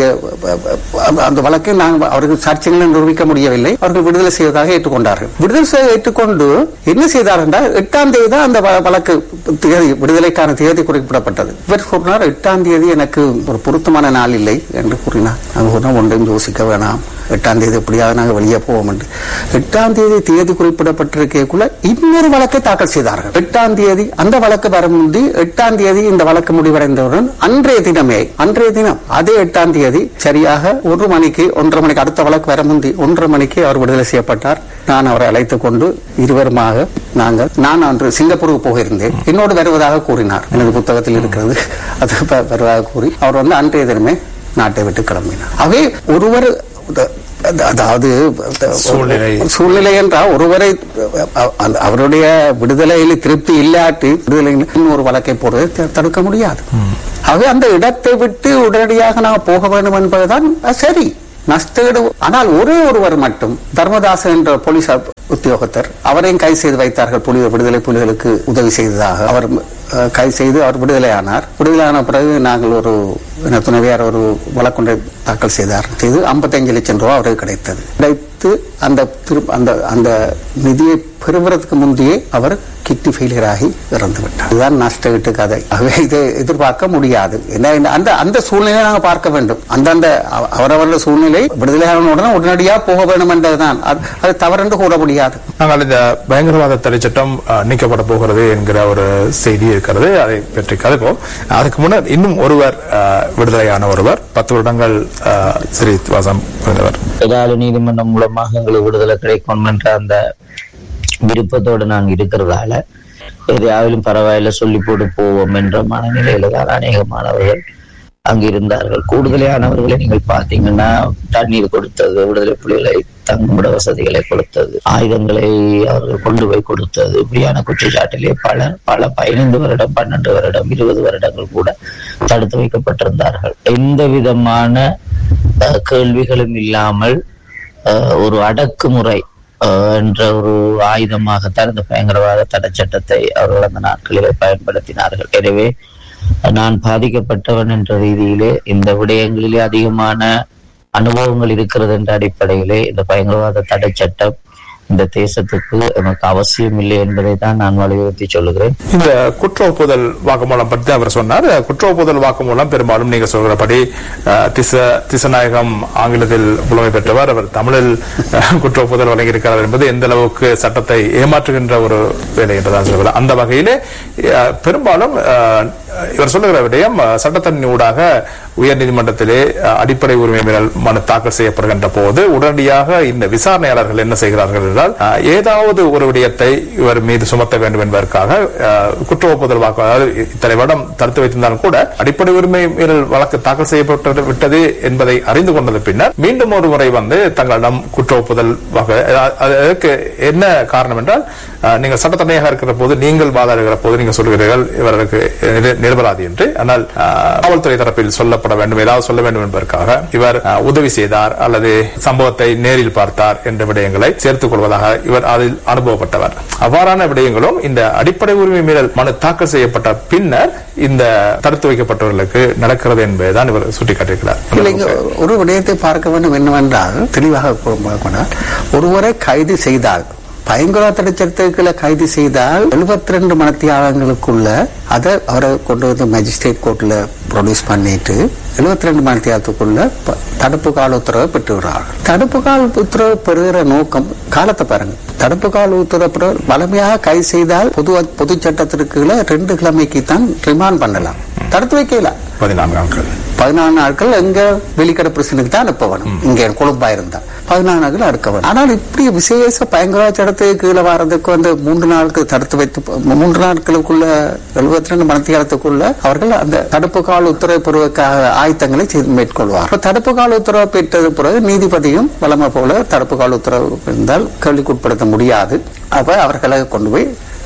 அஹ், அந்த வழக்கை நாங்கள் அவருக்கு சாட்சியங்களை நிரூபிக்க முடியவில்லை அவர்கள் விடுதலை செய்வதாக ஏற்றுக்கொண்டார்கள் விடுதலை செய்ய ஏற்றுக்கொண்டு என்ன செய்தார்கள் என்றால் எட்டாம் தேதி தான் அந்த வ- வழக்கு தேதி விடுதலைக்கான தேதி குறிப்பிடப்பட்டது இவர் கூறினார் எட்டாம் தேதி எனக்கு ஒரு பொருத்தமான நாள் இல்லை என்று கூறினார் நாங்கள் கூறினோம் ஒன்றையும் யோசிக்க வேணாம் எட்டாம் தேதி எப்படியாவது நாங்கள் வெளியே போவோம் என்று எட்டாம் தேதி தேதி குறிப்பிடப்பட்டிருக்கக்குள்ள இன்னொரு வழக்கை தாக்கல் செய்தார்கள் எட்டாம் தேதி அந்த வழக்கு வர முந்தி எட்டாம் தேதி இந்த வழக்கு முடிவடைந்தவுடன் அன்றைய தினமே அன்றைய தினம் அதே எட்டாம் தேதி சரியாக ஒரு மணிக்கு ஒன்றரை மணிக்கு அடுத்த வழக்கு வர முந்தி ஒன்றரை மணிக்கு அவர் விடுதலை செய்யப்பட்டார் நான் அவரை அழைத்துக் கொண்டு இருவருமாக நாங்கள் நான் அன்று சிங்கப்பூருக்கு போயிருந்தேன் என்னோடு வருவதாக கூறினார் எனது புத்தகத்தில் இருக்கிறது அது வ- வருவதாக கூறி அவர் வந்து அன்றைய தினமே நாட்டை விட்டு கிளம்பினார் அவே ஒருவர் அத- அதாவது
சூழ்நிலை.
சூழ்நிலை என்றால் ஒருவரை அ- அந்த- அவருடைய விடுதலையில் திருப்தி இல்லாட்டி விடுதலையில் இன்னொரு வழக்கை போடுவதை த- தடுக்க முடியாது ஆகவே அந்த இடத்தை விட்டு உடனடியாக நாம் போக வேண்டும் என்பதுதான் அஹ், சரி நஷ்டஈடு ஆனால் ஒரே ஒருவர் மட்டும் தர்மதாசன் என்ற போலீஸ் அப்- உத்தியோகத்தர் அவரையும் கைது செய்து வைத்தார்கள் புலி விடுதலை புலிகளுக்கு உதவி செய்ததாக அவர் அஹ், கைது செய்து அவர் விடுதலையானார் விடுதலையான பிறகு நாங்கள் ஒரு என துணைவியார் ஒரு வழக்கொன்றை தாக்கல் செய்தார் செய்து 55 லட்சம் ரூபாய் அவருக்கு கிடைத்தது கிடைத்து அந்த திரு- அந்த அந்த நிதியை பெறுவதற்கு முந்தையே அவர் கிட்னி ஃபெயிலியர் ஆகி இறந்து விட்டார் இதுதான் நஷ்ட ஈட்டு கதை ஆகவே இதை எதிர்பார்க்க முடியாது என்ன என்ன- அந்த அந்த சூழ்நிலையை நாங்கள் பார்க்க வேண்டும் அந்தந்த அவ- அவரவருடைய சூழ்நிலை விடுதலையான உடனே உடனடியாக போக வேண்டும் என்பதுதான் அது அது தவறென்று கூற முடியாது
நாங்கள் இந்த பயங்கரவாத தடை சட்டம் அஹ், நீக்கப்பட போகிறது என்கிற ஒரு செய்தி இருக்கிறது அதை பற்றி கதைப்போம் அதுக்கு முன்னர் இன்னும் ஒருவர் அஹ், விடுதலையான ஒருவர் பத்து வருடங்கள் அஹ், சிறைவாசம் இருந்தவர்
ஏதாவது நீதிமன்றம் மூலமாக எங்களுக்கு விடுதலை கிடைக்கும் என்ற அந்த விருப்பத்தோடு நாங்கள் இருக்கிறதால எதையாவிலும் பரவாயில்ல சொல்லி போட்டு போவோம் என்ற மனநிலையில தான் அநேகமானவர்கள் அங்கு இருந்தார்கள் கூடுதலானவர்களை நீங்கள் பார்த்தீங்கன்னா தண்ணீர் கொடுத்தது விடுதலை புலிகளை தங்குமிட வசதிகளை கொடுத்தது ஆயுதங்களை அவர்கள் கொண்டு போய் கொடுத்தது இப்படியான குற்றச்சாட்டிலே பல பல பதினைந்து வருடம் பன்னெண்டு வருடம் இருபது வருடங்கள் கூட தடுத்து வைக்கப்பட்டிருந்தார்கள் எந்த விதமான அஹ், கேள்விகளும் இல்லாமல் அஹ், ஒரு அடக்குமுறை அஹ், என்ற ஒரு ஆயுதமாகத்தான் இந்த பயங்கரவாத தடை சட்டத்தை அவர்கள் அந்த நாட்களிலே பயன்படுத்தினார்கள் எனவே நான் பாதிக்கப்பட்டவன் என்ற ரீதியிலே இந்த விடயங்களிலே அதிகமான அனுபவங்கள் இருக்கிறது என்ற அடிப்படையிலே இந்த பயங்கரவாத தடை சட்டம் இந்த தேசத்துக்கு எனக்கு அவசியம் இல்லை என்பதை தான் நான் வலியுறுத்தி சொல்லுகிறேன்
இந்த குற்ற ஒப்புதல் வாக்குமூலம் பற்றி அவர் சொன்னார் குற்ற ஒப்புதல் வாக்குமூலம் பெரும்பாலும் நீங்க சொல்கிறபடி அஹ், திச திசநாயகம் ஆங்கிலத்தில் புலமை பெற்றவர் அவர் தமிழில் அஹ், குற்ற ஒப்புதல் வழங்கியிருக்கிறார் என்பது எந்த அளவுக்கு சட்டத்தை ஏமாற்றுகின்ற ஒரு வேலை என்றுதான் சொல்கிறார் அந்த வகையிலே அஹ், பெரும்பாலும் அஹ், இவர் சொல்லுகிற விடயம் அஹ், சட்டத்தின் ஊடாக உயர்நீதிமன்றத்திலே அஹ், அடிப்படை உரிமை மீறல் மனு தாக்கல் செய்யப்படுகின்ற போது உடனடியாக இந்த விசாரணையாளர்கள் என்ன செய்கிறார்கள் என்றால் அஹ், ஏதாவது ஒரு விடயத்தை இவர் மீது சுமத்த வேண்டும் என்பதற்காக அஹ், குற்ற ஒப்புதல் வாக்கு அதாவது இத்தனை வருடம் தடுத்து வைத்திருந்தாலும் கூட அடிப்படை உரிமை மீறல் வழக்கு தாக்கல் செய்யப்பட்டு விட்டது என்பதை அறிந்து கொண்டது பின்னர் மீண்டும் ஒரு முறை வந்து தங்களிடம் குற்ற ஒப்புதல் வாக்கு அஹ், அது- அதற்கு என்ன காரணம் என்றால் அஹ், நீங்கள் சட்டத்தன்மையாக இருக்கிற போது நீங்கள் வாதாடுகிற போது நீங்கள் சொல்கிறீர்கள் இவருக்கு நிர- நிரபராதி என்று ஆனால் அஹ், காவல்துறை தரப்பில் சொல்லப்பட வேண்டும் ஏதாவது சொல்ல வேண்டும் என்பதற்காக இவர் அஹ், உதவி செய்தார் அல்லது சம்பவத்தை நேரில் பார்த்தார் என்ற விடயங்களை சேர்த்துக் கொள்வதாக இவர் அதில் அனுபவப்பட்டவர் அவ்வாறான விடயங்களும் இந்த அடிப்படை உரிமை மீறல் மனு தாக்கல் செய்யப்பட்ட பின்னர் இந்த தடுத்து வைக்கப்பட்டவர்களுக்கு நடக்கிறது என்பதுதான் இவர் சுட்டிக்காட்டியிருக்கிறார்
இல்லைங்க ஒரு விடயத்தை பார்க்க வேண்டும் என்னவென்றால் தெளிவாக பார்க்கணும் ஒருவரை கைது செய்தால் பயங்கரவாத தடை சட்டத்துக்களை கைது செய்தால் 72 ரெண்டு மணத்தியாளங்களுக்குள்ள அதை அவரை கொண்டு வந்து மேஜிஸ்ட்ரேட் கோர்ட்ல ப்ரொடியூஸ் பண்ணிட்டு 72 ரெண்டு மணத்தியாலத்துக்குள்ள ப- தடுப்பு கால உத்தரவை பெற்றுகிறார்கள் தடுப்பு கால உத்தரவு பெறுகிற நோக்கம் காலத்தை பாருங்க தடுப்பு கால உத்தரவு பெற- வலிமையாக கைது செய்தால் பொது பொது சட்டத்திற்குள்ள ரெண்டு கிழமைக்கு தான் ரிமாண்ட் பண்ணலாம் தடுத்து வைக்கல
பதினான்கு நாட்கள்
பதினாலு நாட்கள் எங்க வெளிக்கடை பிரச்சனைக்கு தான் அனுப்ப வேணும் இங்க கொழும்பா இருந்தா பதினாலு நாட்கள் அடுக்க வேணும் ஆனால் இப்படி விசேஷ பயங்கரவாத சட்டத்துக்கு கீழே வர்றதுக்கு வந்து மூன்று நாளுக்கு தடுத்து வைத்து மூன்று நாட்களுக்குள்ள எழுபத்தி ரெண்டு மணித்தியாலத்துக்குள்ள அவர்கள் அந்த தடுப்பு கால உத்தரவு பெறுவதற்காக ஆயத்தங்களை செய்து மேற்கொள்வார் அப்ப தடுப்பு கால உத்தரவு பெற்றது பிறகு நீதிபதியும் வளமை போல தடுப்பு கால உத்தரவு இருந்தால் கேள்விக்குட்படுத்த முடியாது அப்ப அவர்களை கொண்டு போய்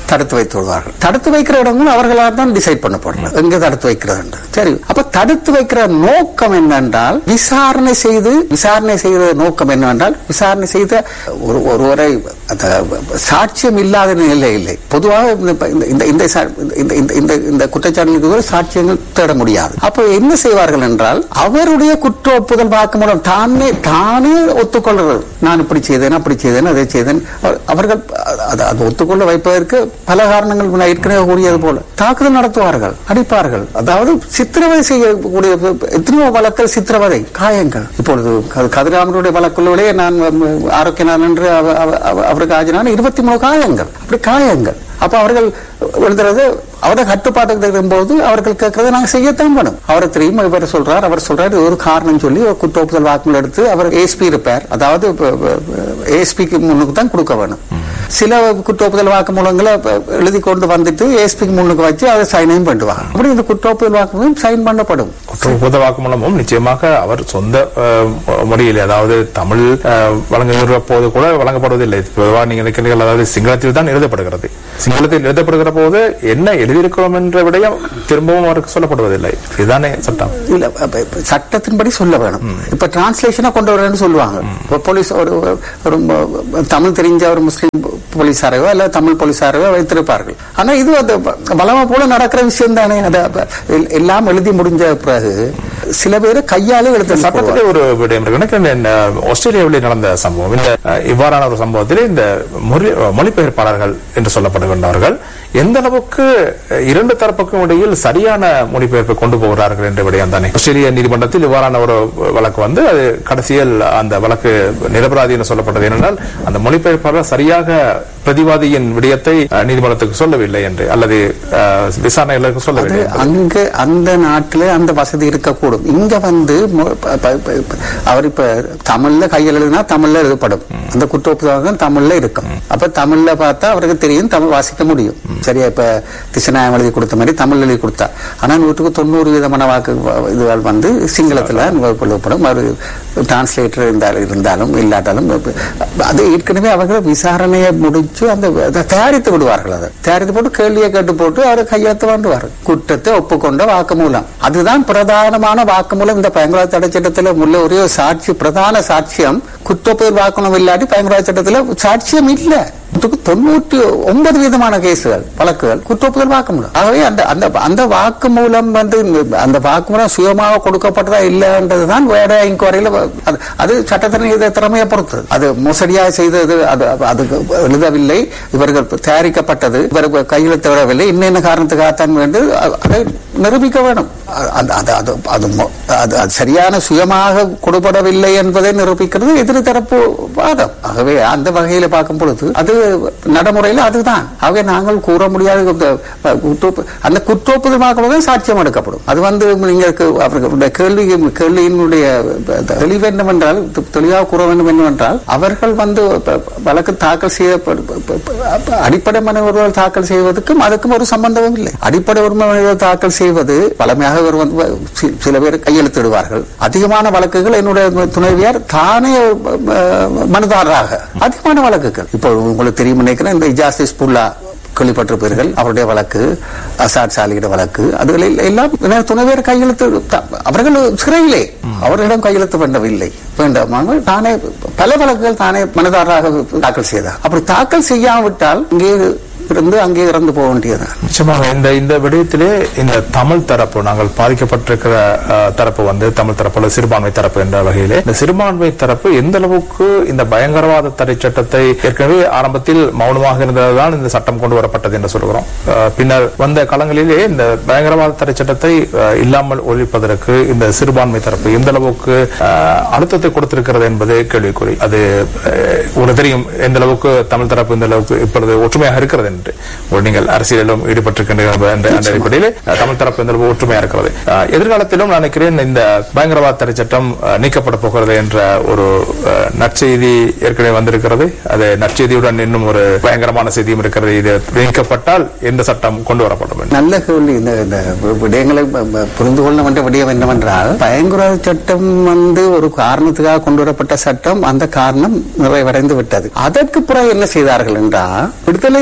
தடுத்து வைத்து விடுவார்கள் தடுத்து வைக்கிற இடங்களும் அவர்களால் தான் டிசைட் பண்ணப்படணும் எங்க தடுத்து வைக்கிறது என்று. சரி அப்ப தடுத்து வைக்கிற நோக்கம் என்னென்றால் விசாரணை செய்து விசாரணை செய்த நோக்கம் என்னவென்றால் விசாரணை செய்த ஒரு ஒருவரை அந்த சாட்சியம் இல்லாத நிலை இல்லை பொதுவாக இந்த- இந்த இந்த சா- இந்த இந்த இந்த இந்த குற்றச்சாட்டுகளுக்கு கூட சாட்சியங்கள் தேட முடியாது அப்ப என்ன செய்வார்கள் என்றால் அவருடைய குற்ற ஒப்புதல் வாக்குமூலம் தானே தானே ஒத்துக்கொள்றது நான் இப்படி செய்தேன் அப்படி செய்தேன் அதை செய்தேன் அவர்- அவர்கள் அது அது ஒத்துக்கொள்ள வைப்பதற்கு பல காரணங்கள் நான் ஏற்கனவே கூறியது போல தாக்குதல் நடத்துவார்கள் அடிப்பார்கள் அதாவது சித்திரவதை செய்யக்கூடிய எத்தனையோ வழக்கல் சித்திரவதை காயங்கள் இப்பொழுது கது- கதிராமனுடைய வழக்குள்ளே நான் ஆரோக்கியனான் என்று அவ- அவ- அவ- அவருக்கு ஆஜரான இருபத்தி மூணு காயங்கள் அப்படி காயங்கள் அப்ப அவர்கள் எழுதுறது அவருடைய கட்டுப்பாட்டுக்கு இருக்கும்போது அவர்கள் கேட்கறதை நாங்க செய்யத்தான் வேணும் அவரை தெரியும் இவர் சொல்றார் அவர் சொல்றாரு இது ஒரு காரணம் சொல்லி ஒரு குற்ற ஒப்புதல் வாக்குமூலம் எடுத்து அவர் ஏஎஸ்பி இருப்பார் அதாவது ஏஎஸ்பிக்கு முன்னுக்கு தான் கொடுக்க வேணும் சில குற்ற ஒப்புதல் வாக்குமூலங்களை இப்ப எழுதி கொண்டு வந்துட்டு ஏஎஸ்பிக்கு முன்னுக்கு வச்சு அதை சைனையும் பண்ணுவாங்க அப்படி இந்த குற்ற ஒப்புதல் வாக்குமூலம் சைன் பண்ணப்படும்
குற்ற வாக்குமூலமும் நிச்சயமாக அவர் சொந்த அஹ், மொழியில் அதாவது தமிழ் அஹ், வழங்குகிற போது கூட வழங்கப்படுவதில்லை பொதுவாக நீங்க நினைக்கிறீர்கள் அதாவது சிங்களத்தில் தான் எழுதப்படுகிறது சிங்களத்தில் எழுதப்படுகிற போது என்ன எழுதியிருக்கிறோம் என்ற விடயம் திரும்பவும் அவருக்கு சொல்லப்படுவதில்லை இதுதானே சட்டம்
இல்ல அப்ப இப்ப சட்டத்தின்படி சொல்ல வேணும் இப்ப டிரான்ஸ்லேஷனா கொண்டு வரேன்னு சொல்லுவாங்க இப்ப போலீஸ் ஒரு ஒரு ம- தமிழ் தெரிஞ்ச ஒரு முஸ்லீம் போலீஸாரையோ அல்ல தமிழ் போலீஸாரையோ வைத்திருப்பார்கள் ஆனா இது அந்த பலமா போல நடக்கிற விஷயம் தானே அது அப்ப எல்- எல்லாம் எழுதி முடிஞ்ச பிறகு சில பேர் கையாலே எழுத
சட்டத்திலே ஒரு விடயம் இருக்கு எனக்கு இந்த ஆஸ்திரேலியாவில் நடந்த சம்பவம் இந்த அஹ், இவ்வாறான ஒரு சம்பவத்தில் இந்த மொழி- மொழிபெயர்ப்பாளர்கள் என்று சொல்லப்படுகின்றவர்கள் எந்த அளவுக்கு அஹ், இரண்டு தரப்புக்கும் இடையில் சரியான மொழிபெயர்ப்பை கொண்டு போகிறார்கள் என்ற விடயம் தானே ஆஸ்திரேலிய நீதிமன்றத்தில் இவ்வாறான ஒரு வழக்கு வந்து அது கடைசியில் அந்த வழக்கு நிரபராதி என்று சொல்லப்பட்டது ஏனென்றால் அந்த மொழிபெயர்ப்பாளர் சரியாக பிரதிவாதியின் விடயத்தை அஹ், நீதிமன்றத்துக்கு சொல்லவில்லை என்று அல்லது அஹ், விசாரணைகளுக்கு சொல்லவில்லை
அது அங்க அந்த நாட்டுல அந்த வசதி இருக்கக்கூடும் இங்க வந்து மொ- ப- ப- ப- அவர் இப்ப தமிழ்ல கையில் எழுதினா தமிழ்ல எழுதப்படும் அந்த குற்றப்புத்தகம் தமிழ்ல இருக்கும் அப்ப தமிழ்ல பார்த்தா அவருக்கு தெரியும் தமிழ் வாசிக்க முடியும் சரியா இப்ப திசநாயம் எழுதி கொடுத்த மாதிரி தமிழ் எழுதி கொடுத்தா ஆனா நூற்றுக்கு தொண்ணூறு விதமான வாக்கு வ- இதுகள் வந்து சிங்களத்துல எழுதப்படும் ஒரு டிரான்ஸ்லேட்டர் இருந்தாலும் இருந்தாலும் இல்லாட்டாலும் அது ஏற்கனவே அவர்கள் விசாரணையை முடிச்சு அந்த அதை தயாரித்து விடுவார்கள் அதை தயாரித்து போட்டு கேள்வியை கேட்டு போட்டு அவரை கையெழுத்து வாண்டுவார் குற்றத்தை ஒப்புக்கொண்ட வாக்குமூலம் அதுதான் பிரதானமான வாக்குமூலம் இந்த பயங்கரவாத தடை சட்டத்தில் உள்ள ஒரே ஒரு சாட்சி பிரதான சாட்சியம் குற்றப்பெயர் வாக்குமூலம் இல்லாட்டி பயங்கரவாத சட்டத்தில் சாட்சியம் இல்லை இதுக்கு தொண்ணூற்றி ஒன்பது விதமான கேசுகள் வழக்குகள் குற்றப்புதல் வாக்குமூலம் ஆகவே அந்த அந்த அந்த வாக்குமூலம் வந்து அந்த வாக்குமூலம் சுயமாக கொடுக்கப்பட்டதா இல்லைன்றதுதான் வேட இன்கொயரியில அது அது சட்டத்தின் இதை திறமையை பொறுத்தது அது மோசடியாக செய்தது அது அது எழுதவில்லை இவர்கள் தயாரிக்கப்பட்டது இவர்கள் கையெழுத்து விடவில்லை இன்னென்ன காரணத்துக்காகத்தான் வேண்டும் அதை நிரூபிக்க வேணும் அது அது அது அது மொ- அது அது சரியான சுயமாக கொடுபடவில்லை என்பதை நிரூபிக்கிறது எதிர் தரப்பு வாதம் ஆகவே அந்த வகையில பார்க்கும் பொழுது அது நடைமுறையில் அதுதான் ஆகவே நாங்கள் கூற முடியாத இந்த குற்றோப்பு அந்த குற்றோப்புதமாக்குவது சாட்சியம் எடுக்கப்படும் அது வந்து நீங்க கு- அவர்களுடைய கேள்வி கேள்வியினுடைய தெளிவு என்னவென்றால் தெ- தெளிவாக கூற வேண்டும் என்னவென்றால் அவர்கள் வந்து ப- வழக்கு தாக்கல் செய்ய ப- ப- ப- அடிப்படை மனு உரிமை தாக்கல் செய்வதற்கும் அதுக்கும் ஒரு சம்பந்தமும் இல்லை அடிப்படை உரிமை மனு தாக்கல் செய்வது பழமையாக இவர் வந்து சி- சில பேர் கையெழுத்திடுவார்கள் அதிகமான வழக்குகள் என்னுடைய துணைவியார் தானே அஹ், மனுதாரராக அதிகமான வழக்குகள் இப்போ உங்களுக்கு தெரியும் நினைக்கிறேன் இந்த இஜாசிஸ் புல்லா கேள்விப்பட்டிருப்பீர்கள் அவருடைய வழக்கு அசாத் சாலியிட வழக்கு அதுகளில் எல்லாம் என்ன துணைவேர் கையெழுத்து த- அவர்கள் சிறையிலே அவர்களிடம் கையெழுத்து வேண்டவில்லை வேண்டாமாக தானே பல வழக்குகள் தானே மனுதாரராக தாக்கல் செய்தார் அப்படி தாக்கல் செய்யாவிட்டால் இங்கே இருந்து அங்கே இறந்து போக வேண்டியதுதான்
நிச்சயமாக இந்த இந்த விடயத்திலே இந்த தமிழ் தரப்பு நாங்கள் பாதிக்கப்பட்டிருக்கிற அஹ், தரப்பு வந்து தமிழ் தரப்பு அல்லது சிறுபான்மை தரப்பு என்ற வகையிலே இந்த சிறுபான்மை தரப்பு எந்த அளவுக்கு இந்த பயங்கரவாத தடை சட்டத்தை ஏற்கனவே ஆரம்பத்தில் மௌனமாக இருந்ததுதான் இந்த சட்டம் கொண்டு வரப்பட்டது என்று சொல்கிறோம் அஹ், பின்னர் வந்த காலங்களிலே இந்த பயங்கரவாத தடை சட்டத்தை அஹ், இல்லாமல் ஒழிப்பதற்கு இந்த சிறுபான்மை தரப்பு எந்த அளவுக்கு அஹ், அழுத்தத்தை கொடுத்திருக்கிறது என்பது கேள்விக்குறி அது அஹ், உங்களுக்கு தெரியும் எந்த அளவுக்கு தமிழ் தரப்பு இந்த அளவுக்கு இப்பொழுது ஒற்றுமையாக இருக்கிறது என்று ஒரு நீங்கள் அரசியலிலும் ஈடுபட்டிருக்கின்ற என்ற அந்த அடிப்படையில் அஹ், தமிழ் தரப்பு இந்த அளவு ஒற்றுமையாக இருக்கிறது அஹ், எதிர்காலத்திலும் நான் நினைக்கிறேன் இந்த பயங்கரவாத தடை சட்டம் அஹ், நீக்கப்பட போகிறது என்ற ஒரு அஹ், நற்செய்தி ஏற்கனவே வந்திருக்கிறது அது நற்செய்தியுடன் இன்னும் ஒரு பயங்கரமான செய்தியும் இருக்கிறது இது நீக்கப்பட்டால் எந்த சட்டம் கொண்டு வரப்படும் என்று.
நல்ல கேள்வி இந்த இந்த விடயங்களை ப- ப- புரிந்து கொள்ள வேண்டிய விடயம் என்னவென்றால் பயங்கரவாத சட்டம் வந்து ஒரு காரணத்துக்காக கொண்டு வரப்பட்ட சட்டம் அந்த காரணம் நிறைவடைந்து விட்டது அதற்கு பிறகு என்ன செய்தார்கள் என்றால் விடுதலை புலிகள்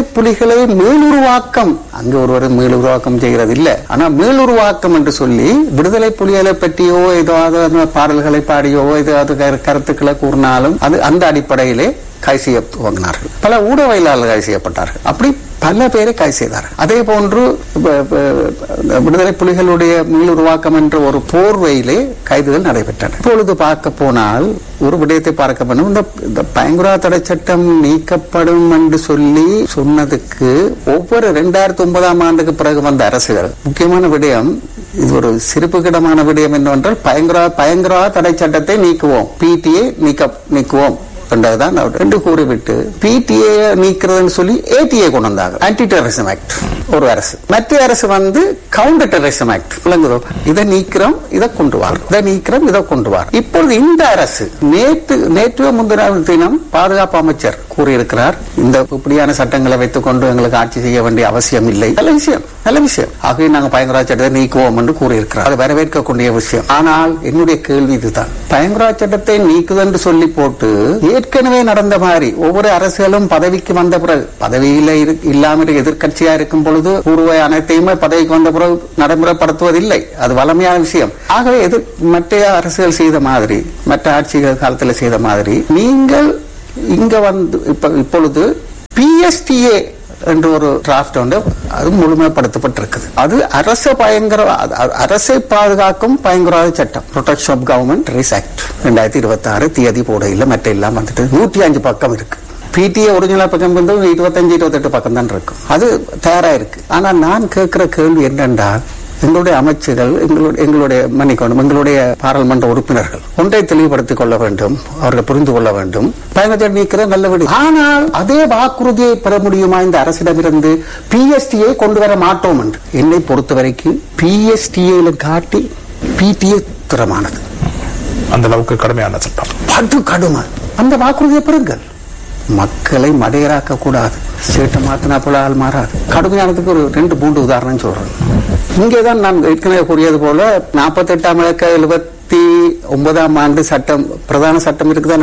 விடுதலை மீளுருவாக்கம் அங்க ஒருவர் மீளுருவாக்கம் செய்கிறது இல்ல ஆனா மீளுருவாக்கம் என்று சொல்லி விடுதலை புலிகளை பற்றியோ ஏதாவது அந்த பாடல்களை பாடியோ ஏதாவது கரு- கருத்துக்களை கூறினாலும் அது அந்த அடிப்படையிலே கைது செய்ய துவங்கினார்கள் பல ஊடகவியலாளர்கள் கைது செய்யப்பட்டார்கள் அப்படி பல பேரை கைது செய்தார்கள் அதே போன்று இப்ப- இப்ப விடுதலை புலிகளுடைய மீளுருவாக்கம் என்ற ஒரு போர்வையிலே கைதுகள் நடைபெற்றன இப்பொழுது பார்க்க போனால் ஒரு விடயத்தை பார்க்க போனால் இந்த இந்த பயங்கரா தடை சட்டம் நீக்கப்படும் என்று சொல்லி சொன்னதுக்கு ஒவ்வொரு ரெண்டாயிரத்தி ஒன்பதாம் ஆண்டுக்கு பிறகு வந்த அரசுகள் முக்கியமான விடயம் இது ஒரு சிறப்புக்கிடமான விடயம் என்னவென்றால் பயங்கரா பயங்கரா தடை சட்டத்தை நீக்குவோம் பிடிஏ நீக்க நீக்குவோம் என்றதுதான் அவர் ரெண்டு கூறிவிட்டு பிடிஏ நீக்கிறதுன்னு சொல்லி ஏடிஏ கொண்டு வந்தாங்க ஆன்டி டெரரிசம் ஆக்ட் ஒரு அரசு மற்ற அரசு வந்து கவுண்டர் டெரரிசம் ஆக்ட் விளங்குதோ இதை நீக்கிறோம் இதை கொண்டு வரோம் இதை நீக்கிறோம் இதை கொண்டு வரோம் இப்பொழுது இந்த அரசு நேற்று நேற்று முந்தின தினம் பாதுகாப்பு அமைச்சர் கூறியிருக்கிறார் இந்த இப்படியான சட்டங்களை வைத்துக் கொண்டு எங்களுக்கு ஆட்சி செய்ய வேண்டிய அவசியம் இல்லை நல்ல விஷயம் நல்ல விஷயம் ஆகவே நாங்கள் பயங்கரா சட்டத்தை நீக்குவோம் என்று கூறியிருக்கிறார் அது வரவேற்கக்கூடிய விஷயம் ஆனால் என்னுடைய கேள்வி இதுதான் பயங்கரா சட்டத்தை நீக்குது என்று சொல்லி போட்டு ஏற்கனவே நடந்த மாதிரி ஒவ்வொரு அரசுகளும் பதவிக்கு வந்த பிறகு பதவியில இரு- இல்லாமல் எதிர்க்கட்சியா இருக்கும் பொழுது பூர்வ அனைத்தையுமே பதவிக்கு வந்த பிறகு நடைமுறைப்படுத்துவதில்லை அது வளமையான விஷயம் ஆகவே எதிர் மற்ற அரசுகள் செய்த மாதிரி மற்ற ஆட்சிகள் காலத்தில் செய்த மாதிரி நீங்கள் இங்க வந்து இப்ப இப்பொழுது பிஎஸ்டிஏ என்ற ஒரு டிராஃப்ட் வந்து அது முழுமைப்படுத்தப்பட்டிருக்குது அது அரச பயங்கர அது- அது- அரசை பாதுகாக்கும் பயங்கரவாத சட்டம் ப்ரொடெக்ஷன் ஆஃப் கவர்மெண்ட் ரிஸ் ஆக்ட் ரெண்டாயிரத்தி இருபத்தி ஆறு தேதி போட இல்ல மற்ற எல்லாம் வந்துட்டு நூற்றி அஞ்சு பக்கம் இருக்கு பிடிஏ ஒரிஜினல் பக்கம் வந்து இருபத்தஞ்சு இருபத்தெட்டு பக்கம் தான் இருக்கும் அது தயாரா இருக்கு ஆனா நான் கேட்கிற கேள்வி என்னென்றால் எங்களுடைய அமைச்சர்கள் எங்களுடைய எங்களுடைய மன்னிக்கணும் எங்களுடைய பாராளுமன்ற உறுப்பினர்கள் ஒன்றை தெளிவுபடுத்திக் கொள்ள வேண்டும் அவர்கள் புரிந்து கொள்ள வேண்டும் பயணத்தை நீக்கிற நல்ல விடு ஆனால் அதே வாக்குறுதியை பெற முடியுமா இந்த அரசிடமிருந்து பிஎஸ்டியை கொண்டு வர மாட்டோம் என்று என்னை பொறுத்த வரைக்கும் பிஎஸ்டிஏல காட்டி பிடிஏ திறமானது
அந்த அளவுக்கு கடுமையான சட்டம்
படு கடுமை அந்த வாக்குறுதியை பெறுங்கள் மக்களை மடையராக்க கூடாது சேட்டை மாத்தினா போல ஆள் மாறாது கடுமையானதுக்கு ஒரு ரெண்டு மூன்று உதாரணம் சொல்றேன் இங்கேதான் நான் ஏற்கனவே கூறியது போல நாற்பத்தி எட்டாம் இலக்க எழுபத்தி ஒன்பதாம் ஆண்டு சட்டம் பிரதான சட்டம் இருக்குதான்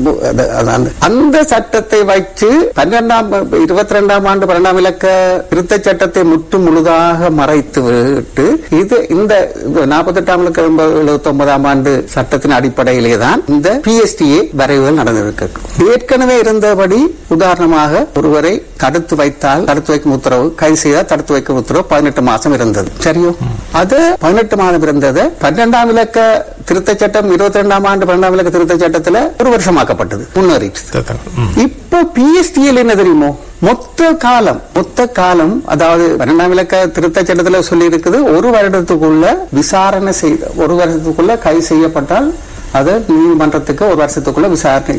அந்த சட்டத்தை வச்சு பன்னிரெண்டாம் இருபத்தி ரெண்டாம் ஆண்டு பன்னெண்டாம் இலக்க திருத்த சட்டத்தை முற்று முழுதாக மறைத்து விட்டு இது இந்த நாற்பத்தி எட்டாம் இலக்க எழுபத்தி ஒன்பதாம் ஆண்டு சட்டத்தின் அடிப்படையிலே தான் இந்த பிஎஸ்டிஏ வரைவுகள் நடந்திருக்கு ஏற்கனவே இருந்தபடி உதாரணமாக ஒருவரை தடுத்து வைத்தால் தடுத்து வைக்கும் உத்தரவு கைது செய்தால் தடுத்து வைக்கும் உத்தரவு பதினெட்டு மாசம் இருந்தது சரியோ அது பதினெட்டு மாதம் இருந்தது பன்னெண்டாம் இலக்க திருத்த சட்டம் இருபத்தி ரெண்டாம் ஆண்டு பன்னெண்டாம் இலக்க திருத்த சட்டத்துல ஒரு வருஷமாக்கப்பட்டது முன்னேறிச்சு
திருத்தங்கள். ம்.
இப்போ பிஎஸ்டிஎல் என்ன தெரியுமோ மொத்த காலம் மொத்த காலம் அதாவது பன்னெண்டாம் இலக்க திருத்த சட்டத்துல சொல்லி இருக்குது ஒரு வருடத்துக்குள்ள விசாரணை செய்த ஒரு வருடத்துக்குள்ள கைது செய்யப்பட்டால் அது நீதிமன்றத்துக்கு ஒரு வருஷத்துக்குள்ள விசாரணை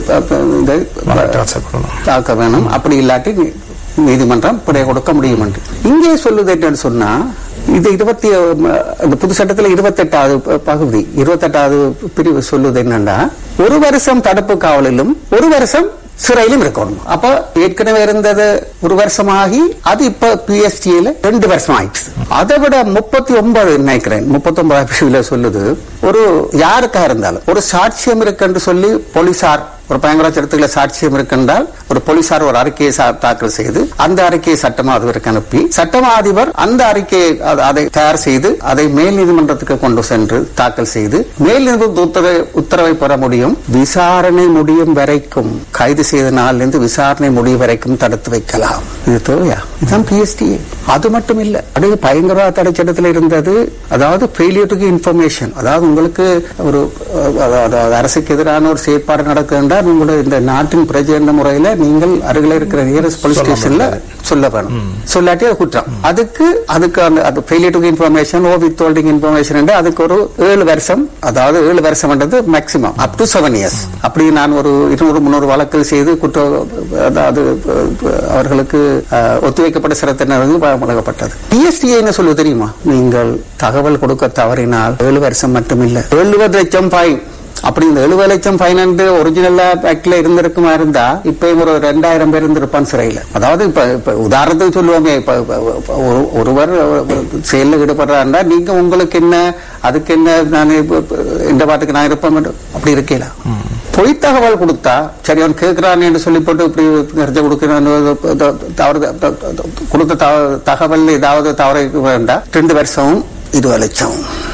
இந்த
மாநில செய்யப்படணும்.
தாக்க வேணும் அப்படி இல்லாட்டி நீ- நீதிமன்றம் பிழை கொடுக்க முடியும் என்று இங்கே சொல்லுது என்னன்னு சொன்னா இது இருபத்தி அஹ், இந்த புது சட்டத்துல இருபத்தெட்டாவது ப- பகுதி இருபத்தெட்டாவது பிரிவு சொல்லுது என்னன்னா ஒரு வருஷம் தடுப்பு காவலிலும் ஒரு வருஷம் சிறையிலும் இருக்கணும் அப்ப ஏற்கனவே இருந்தது ஒரு வருஷமாகி அது இப்ப பிஎஸ்டியில ரெண்டு வருஷம் ஆயிடுச்சு அதை விட முப்பத்தி ஒன்பது நினைக்கிறேன் முப்பத்தி ஒன்பது பிரிவுல சொல்லுது ஒரு யாருக்கா இருந்தாலும் ஒரு சாட்சியம் இருக்குன்னு சொல்லி போலீசார் ஒரு பயங்கர சட்டத்துல சாட்சியம் இருக்கின்றால் ஒரு போலீசார் ஒரு அறிக்கையை சா- தாக்கல் செய்து அந்த அறிக்கையை சட்டமா அதிபருக்கு அனுப்பி சட்டமா அதிபர் அந்த அறிக்கையை அத- அதை தயார் செய்து அதை மேல் நீதிமன்றத்துக்கு கொண்டு சென்று தாக்கல் செய்து மேல் நீதிமன்ற உத்தரவை உத்தரவை பெற முடியும் விசாரணை முடியும் வரைக்கும் கைது செய்த நாளிலிருந்து விசாரணை முடியும் வரைக்கும் தடுத்து வைக்கலாம் இது தேவையா இதுதான் பிஎஸ்டி அது மட்டும் இல்ல அப்படியே பயங்கரவாத தடை சட்டத்தில் இருந்தது அதாவது ஃபெயிலியர் டு இன்ஃபர்மேஷன் அதாவது உங்களுக்கு ஒரு அஹ், அதாவது அரசுக்கு எதிரான ஒரு செயற்பாடு நடக்குதுன்றால் உங்களுடைய இந்த நாட்டின் பிரஜை என்ற முறையில நீங்கள் அருகில் இருக்கிற நியரஸ்ட் போலீஸ் ஸ்டேஷன்ல சொல்ல வேணும் சொல்லாட்டி அது குற்றம் அதுக்கு அதுக்கு அந்த அது failure to information or withholding information அதுக்கு ஒரு ஏழு வருஷம் அதாவது ஏழு வருஷம்ன்றது maximum up to seven years அப்படி நான் ஒரு இருநூறு முன்னூறு வழக்கு செய்து குற்ற அதாவது அஹ், அவர்களுக்கு அஹ், ஒத்திவைக்கப்பட்ட சிறத்தினர் வழங்கப்பட்டது பிஎஸ்டி என்ன சொல்லுவது தெரியுமா நீங்கள் தகவல் கொடுக்க தவறினால் ஏழு வருஷம் மட்டுமில்லை எழுபது லட்சம் ஃபைன் அப்படி இந்த எழுபது லட்சம் ஃபைன் ஒரிஜினல் ஆக்ட்ல இருந்திருக்குமா இருந்தா இப்ப ஒரு ரெண்டாயிரம் பேர் இருந்திருப்பான் சிறையில அதாவது இப்ப இப்ப உதாரணத்துக்கு சொல்லுவாங்க இப்ப இப்ப- இப்ப ஒரு- ஒருவர் செயலில் ஈடுபடுறாருன்னா நீங்க உங்களுக்கு என்ன அதுக்கு என்ன நான் இப்ப- இப்ப இந்த பாட்டுக்கு நான் இருப்பேன் அப்படி இருக்கல பொய் தகவல் கொடுத்தா சரி அவன் கேட்கிறான்னு சொல்லி போட்டு இப்படி கரைச்ச கொடுக்கிறான் தவறு கொடுத்த தவ- தகவல் ஏதாவது தவறு வேண்டாம் ரெண்டு வருஷம் இருபது லட்சம்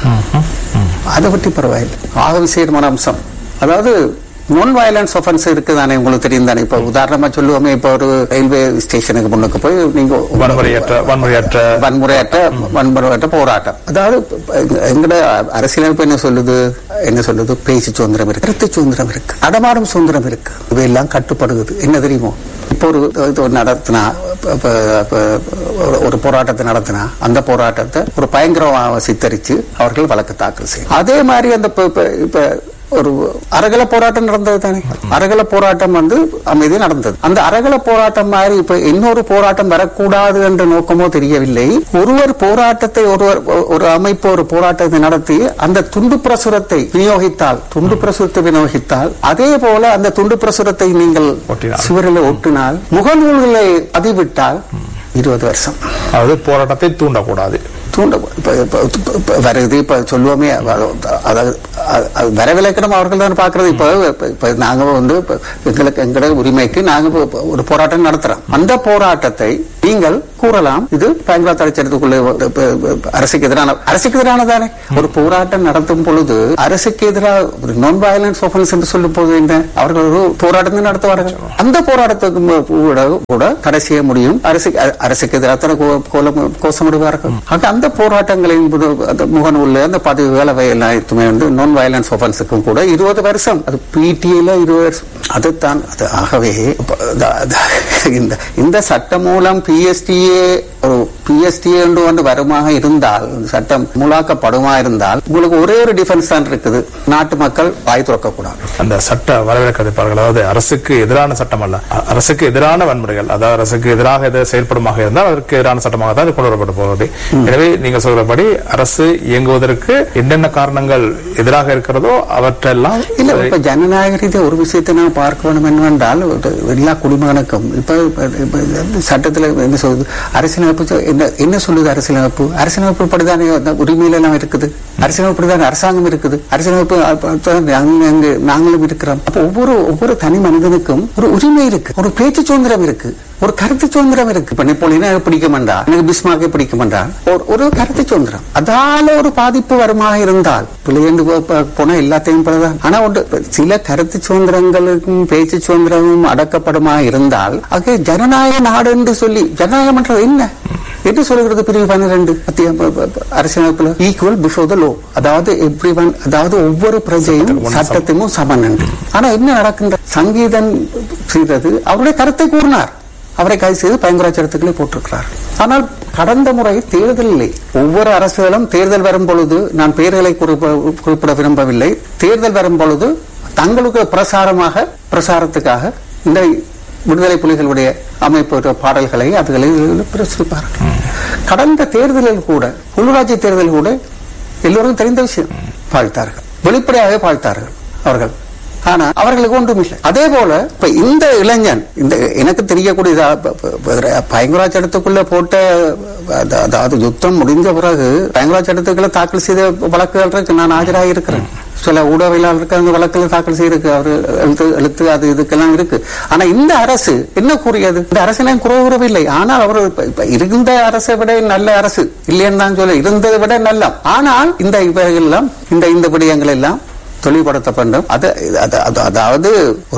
அதை பற்றி பரவாயில்லை ஆக விசேடமான அம்சம் அதாவது நான் வயலன்ஸ் ஒஃபென்ஸ் இருக்குதானே உங்களுக்கு தெரியும் தானே இப்போ உதாரணமா சொல்லுவோமே இப்போ ஒரு ரயில்வே ஸ்டேஷனுக்கு முன்னுக்கு போய் நீங்க
வன்முறையற்ற வன்முறையற்ற
வன்முறையற்ற வன்முறையற்ற போராட்டம் அதாவது எங்க- எங்கட அரசியலமைப்பு என்ன சொல்லுது என்ன சொல்லுது பேச்சு சுதந்திரம் இருக்கு கருத்து சுதந்திரம் இருக்கு அடமாறும் சுதந்திரம் இருக்கு இவையெல்லாம் கட்டுப்படுகிறது என்ன தெரியுமோ இப்போ ஒரு இது ஒரு நடத்தினா இப்ப- இப்ப- இப்ப ஒரு- ஒரு போராட்டத்தை நடத்தினா அந்த போராட்டத்தை ஒரு பயங்கரமாக சித்தரிச்சு அவர்கள் வழக்கு தாக்கல் செய்யும் அதே மாதிரி அந்த இப்ப- இப்ப- இப்ப ஒரு அரகல போராட்டம் நடந்தது தானே அரகல போராட்டம் வந்து அமைதி நடந்தது அந்த அரகல போராட்டம் மாதிரி இப்ப இன்னொரு போராட்டம் வரக்கூடாது என்ற நோக்கமோ தெரியவில்லை ஒருவர் போராட்டத்தை ஒருவர் ஒரு அமைப்பு ஒரு போராட்டத்தை நடத்தி அந்த துண்டு பிரசுரத்தை விநியோகித்தால் துண்டு பிரசுரத்தை விநியோகித்தால் அதே போல அந்த துண்டு பிரசுரத்தை நீங்கள்
ஒட்டினால்.
சுவரில் ஒட்டினால் முகநூல்களை பதிவிட்டால் இருபது வருஷம்
அதாவது போராட்டத்தை தூண்டக்கூடாது
தூண்ட இப்ப இப்ப- இப்ப- இப்ப வருது இப்ப சொல்லுவோமே அதாவது அதாவது அது- அது வரவிலக்கணம் அவர்கள் தான் பாக்குறது இப்ப இப்ப- இப்ப நாங்க வந்து இப்ப எங்களுக்கு எங்கட உரிமைக்கு நாங்க இப்ப- இப்ப ஒரு போராட்டம் நடத்துறோம் அந்த போராட்டத்தை நீங்கள் கூறலாம் இது பயங்கரவாத தடைச்சட்டத்துக்குள்ள அரசுக்கு எதிரான அரசுக்கு எதிரானதானே ஒரு போராட்டம் நடத்தும் பொழுது அரசுக்கு எதிராக நான் வயலன்ஸ் ஒஃபென்ஸ் என்று சொல்லும் போது என்ன அவர்கள் ஒரு போராட்டத்தை நடத்துவார்கள் அந்த போராட்டத்துக்கு மு- கூட கூட தடை செய்ய முடியும் அரசுக்கு அ- அரசுக்கு எதிராக தடை கோ- கோலம் கோஷமிடுவார்கள் ஆக அந்த போராட்டங்களின் புது- அந்த முகநூல்ல அந்த பதிவுகள் அவை எல்லாத்துமே வந்து நான் வயலன்ஸ் ஒஃபென்ஸுக்கும் கூட இருபது வருஷம் அது பிடிஏல இருபது வருஷம் அதுதான் அது ஆகவே இப்ப த- த- இந்த இந்த சட்டம் மூலம் பிஎஸ்டிஏ ஒரு பிஎஸ்டிஏ என்று ஒன்று வருமாக இருந்தால் இந்த சட்டம் மூலாக்கப்படுமா இருந்தால் உங்களுக்கு ஒரே ஒரு டிஃபென்ஸ் தான் இருக்குது நாட்டு மக்கள் வாய் திறக்க கூடாது
அந்த சட்ட வரவேற்கப்பார்கள் அதாவது அரசுக்கு எதிரான சட்டம் அல்ல அ- அரசுக்கு எதிரான வன்முறைகள் அதாவது அரசுக்கு எதிராக எது செயல்படுமாக இருந்தால் அதற்கு எதிரான சட்டமாக தான் இது கொண்டு வரப்பட்டு போகிறது எனவே நீங்க சொல்றபடி அரசு இயங்குவதற்கு என்னென்ன காரணங்கள் எதிராக இருக்கிறதோ அவற்றெல்லாம்
இல்ல இப்ப ஜனநாயக ரீதியா ஒரு விஷயத்தை நான் பார்க்க வேண்டும் என்னவென்றால் ஒரு எல்லா குடிமகனுக்கும் இப்ப இப்ப- இப்ப இந்த சட்டத்துல என்ன சொல்லுது அரசியலமைப்பு சொ- என்ன என்ன சொல்லுது அரசியலமைப்பு அரசியலமைப்பு படிதானே அந்த உரிமையில எல்லாம் இருக்குது அரசியலமைப்பு படிதானே அரசாங்கம் இருக்குது அரசியலமைப்பு அப்ப- அப்ப நாங்க- நாங்க- நாங்களும் இருக்கிறோம் அப்ப ஒவ்வொரு ஒவ்வொரு தனி மனிதனுக்கும் ஒரு உரிமை இருக்கு ஒரு பேச்சு சுதந்திரம் இருக்கு ஒரு கருத்து சுதந்திரம் இருக்கு இப்ப நெப்போலியனை எனக்கு பிடிக்க மாட்டா எனக்கு பிஸ்மார்க்கை பிடிக்க மாட்டா ஒரு ஒரு கருத்து சுதந்திரம் அதால ஒரு பாதிப்பு வருமாக இருந்தால் பிள்ளையண்டு போனா எல்லாத்தையும் போலதான் ஆனா ஒன்று இப்ப சில கருத்து சுதந்திரங்களுக்கும் பேச்சு சுதந்திரமும் அடக்கப்படுமா இருந்தால் அது ஜனநாயக நாடு என்று சொல்லி ஜனநாயகம் என்றது என்ன என்ன சொல்லுகிறது பிரிவு பன்னிரண்டு அத்தியாயம் ப- ப- ப- அரசியலமைப்புல ஈக்குவல் பிஃபோர் த லோ அதாவது எவ்ரி அதாவது ஒவ்வொரு பிரஜையும் சட்டத்திலும் சமன் என்று ஆனா என்ன நடக்கின்ற சங்கீதன் செய்தது அவருடைய கருத்தை கூறினார் அவரை கைது செய்து பயங்கராச்சாரத்துக்களே போட்டிருக்கிறார் ஆனால் கடந்த முறை தேர்தலில் ஒவ்வொரு அரசுகளும் தேர்தல் வரும் பொழுது நான் பெயர்களை குறிப்ப- குறிப்பிட விரும்பவில்லை தேர்தல் வரும் பொழுது தங்களுக்கு பிரசாரமாக பிரசாரத்துக்காக இந்த விடுதலை புலிகளுடைய அமைப்பு பாடல்களை அதுகளை பிரசுரிப்பார்கள் கடந்த தேர்தலில் கூட உள்ளூராட்சி தேர்தலில் கூட எல்லோருக்கும் தெரிந்த விஷயம் வாழ்த்தார்கள் வெளிப்படையாக வாழ்த்தார்கள் அவர்கள் ஆனா அவர்களுக்கு ஒன்றும் இல்லை அதே போல இப்ப இந்த இளைஞன் இந்த எனக்கு தெரியக்கூடிய இதா- ப- ப- ப- பயங்கரவாத சட்டத்துக்குள்ள போட்ட அத- அதாவது யுத்தம் முடிஞ்ச பிறகு பயங்கரவாத சட்டத்துக்குள்ள தாக்கல் செய்த வழக்குகள் இருக்கு நான் ஆஜராகி இருக்கிறேன் சில ஊடகவியலாளருக்கு அந்த வழக்குல தாக்கல் செய்யிருக்கு அவர் எழுத்து எழுத்து அது இதுக்கெல்லாம் இருக்கு ஆனா இந்த அரசு என்ன கூறியது இந்த அரசு நான் குறை கூறவில்லை ஆனால் அவர் இப்ப- இப்ப இருந்த அரசை விட நல்ல அரசு இல்லைன்னு தான் சொல்ல இருந்ததை விட நல்ல ஆனால் இந்த இவைகள் எல்லாம் இந்த இந்த விடயங்கள் எல்லாம் தெளிவுபடுத்த வேண்டும் அது அது- அது- அதாவது ஒரு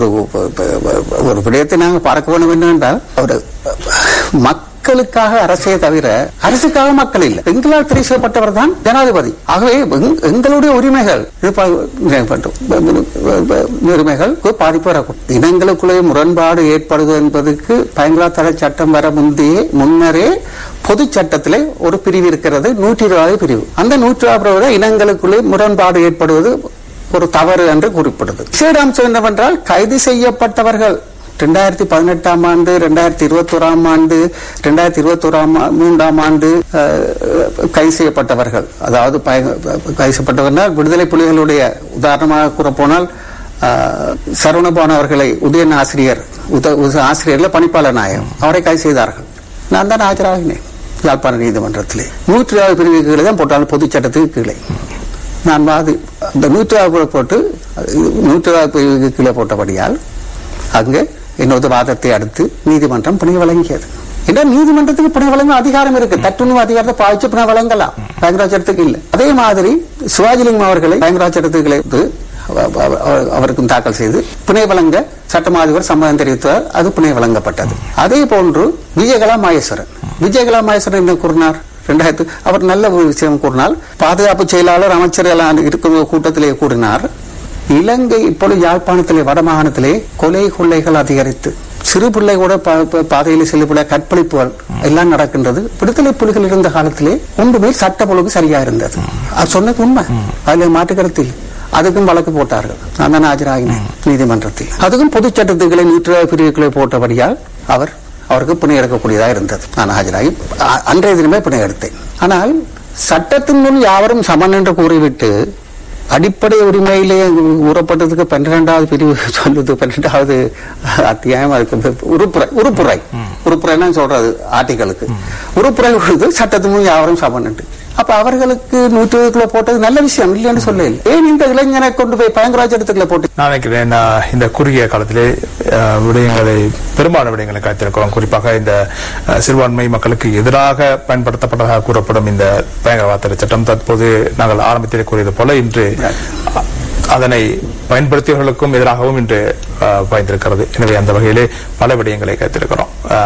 ஒரு விடயத்தை நாங்கள் பார்க்க வேண்டும் என்னவென்றால் ஒரு மக்களுக்காக அரசே தவிர அரசுக்காக மக்கள் இல்லை எங்களால் தெரிவு செய்யப்பட்டவர் தான் ஜனாதிபதி ஆகவே எங்- எங்களுடைய உரிமைகள் இது பா- உரிமைகள் பாதிப்பு வரக்கூடும் இனங்களுக்குள்ளே முரண்பாடு ஏற்படுவது என்பதற்கு பயங்கர தடை சட்டம் வர முந்தையே முன்னரே பொது சட்டத்திலே ஒரு பிரிவு இருக்கிறது நூற்றி இருபது பிரிவு அந்த நூற்றி இருபது இனங்களுக்குள்ளே முரண்பாடு ஏற்படுவது ஒரு தவறு என்று குறிப்பிடுது விசேட அம்சம் என்னவென்றால் கைது செய்யப்பட்டவர்கள் ரெண்டாயிரத்தி பதினெட்டாம் ஆண்டு ரெண்டாயிரத்தி இருபத்தோராம் ஆண்டு ரெண்டாயிரத்தி இருபத்தோராம் மூன்றாம் ஆண்டு அஹ், கைது செய்யப்பட்டவர்கள் அதாவது பய- கைது செய்யப்பட்டவர்கள் விடுதலை புலிகளுடைய உதாரணமாக கூறப்போனால் அஹ், சரவணபவன் அவர்களை உதயன் ஆசிரியர் உத உத- ஆசிரியர்ல பணிப்பாளர் நாயகம் அவரை கைது செய்தார்கள் நான் தான் ஆஜராகினேன் யாழ்ப்பாண நீதிமன்றத்திலே நூற்றி ஆறு பிரிவு கீழே தான் போட்டாலும் பொதுச் சட்டத்துக்கு கீழே நான் வாதி அந்த நூற்றாவது போட்டு நூற்றாவது கீழே போட்டபடியால் அங்கே என்னோட வாதத்தை அடுத்து நீதிமன்றம் பிணை வழங்கியது ஏன்னா நீதிமன்றத்துக்கு பிணை வழங்க அதிகாரம் இருக்கு தட்டுணவு அதிகாரத்தை பாய்ச்சி பிணை வழங்கலாம் பயங்கராச்சரத்துக்கு இல்லை அதே மாதிரி சிவாஜிலிங்கம் அவர்களை பயங்கராச்சரத்துக்கு அவருக்கும் தாக்கல் செய்து பிணை வழங்க சட்டமாதிபர் சம்மதம் தெரிவித்தார் அது பிணை வழங்கப்பட்டது அதே போன்று விஜயகலா மாயேஸ்வரன் விஜயகலா மாயேஸ்வரன் என்ன கூறினார் ரெண்டாயிரத்து அவர் நல்ல ஒரு விஷயம் கூறினால் பாதுகாப்பு செயலாளர் அமைச்சர் எல்லாம் இருக்கிற கூட்டத்திலே கூறினார் இலங்கை இப்பொழுது யாழ்ப்பாணத்திலே வடமாகாணத்திலே கொலை கொள்ளைகள் அதிகரித்து சிறு பிள்ளை கூட பா- பா- பாதையில் செல்லுபிள்ளை கற்பழிப்புகள் எல்லாம் நடக்கின்றது விடுதலை புலிகள் இருந்த காலத்திலே ஒன்றுமே சட்ட ஒழுங்கு சரியா இருந்தது அது சொன்னது உண்மை அதுல மாற்றுக்கருத்து இல்லை அதுக்கும் வழக்கு போட்டார்கள் நான் தான் ஆஜராகினேன் நீதிமன்றத்தில் அதுக்கும் பொது சட்டத்துக்களை நூற்று பிரிவுகளை போட்டபடியால் அவர் அவருக்கு பிணை எடுக்கக்கூடியதாக இருந்தது நான் ஆஜராகி அ- அன்றைய தினமே பிணை எடுத்தேன் ஆனால் சட்டத்தின் முன் யாவரும் சமன் என்று கூறிவிட்டு அடிப்படை உரிமையிலே கூறப்பட்டதுக்கு பன்னிரெண்டாவது பிரிவு சொல்லுது பன்னிரெண்டாவது அத்தியாயம் அதுக்கு உறுப்புரை உறுப்புரை உறுப்புரைன்னா சொல்றது ஆர்டிகளுக்கு உறுப்புரை உள்ளது சட்டத்தின் முன் யாவரும் சமன் என்று அப்ப அவர்களுக்கு நூற்றி கிலோ போட்டது நல்ல விஷயம் இல்லைன்னு சொல்ல ஏன் இந்த இளைஞனை கொண்டு போய் பயங்கராஜடத்துக்குள்ள போட்டு
நான் நினைக்கிறேன் நான் இந்த குறுகிய காலத்திலே அஹ், விடயங்களை பெரும்பாலான விடயங்களை காத்திருக்கிறோம் குறிப்பாக இந்த அஹ், சிறுபான்மை மக்களுக்கு எதிராக பயன்படுத்தப்பட்டதாக கூறப்படும் இந்த பயங்கரவாத சட்டம் தற்போது நாங்கள் ஆரம்பத்தில் கூறியது போல இன்று அ- அதனை பயன்படுத்தியவர்களுக்கும் எதிராகவும் இன்று அஹ், பாய்ந்திருக்கிறது எனவே அந்த வகையிலே பல விடயங்களை காத்திருக்கிறோம் அஹ்,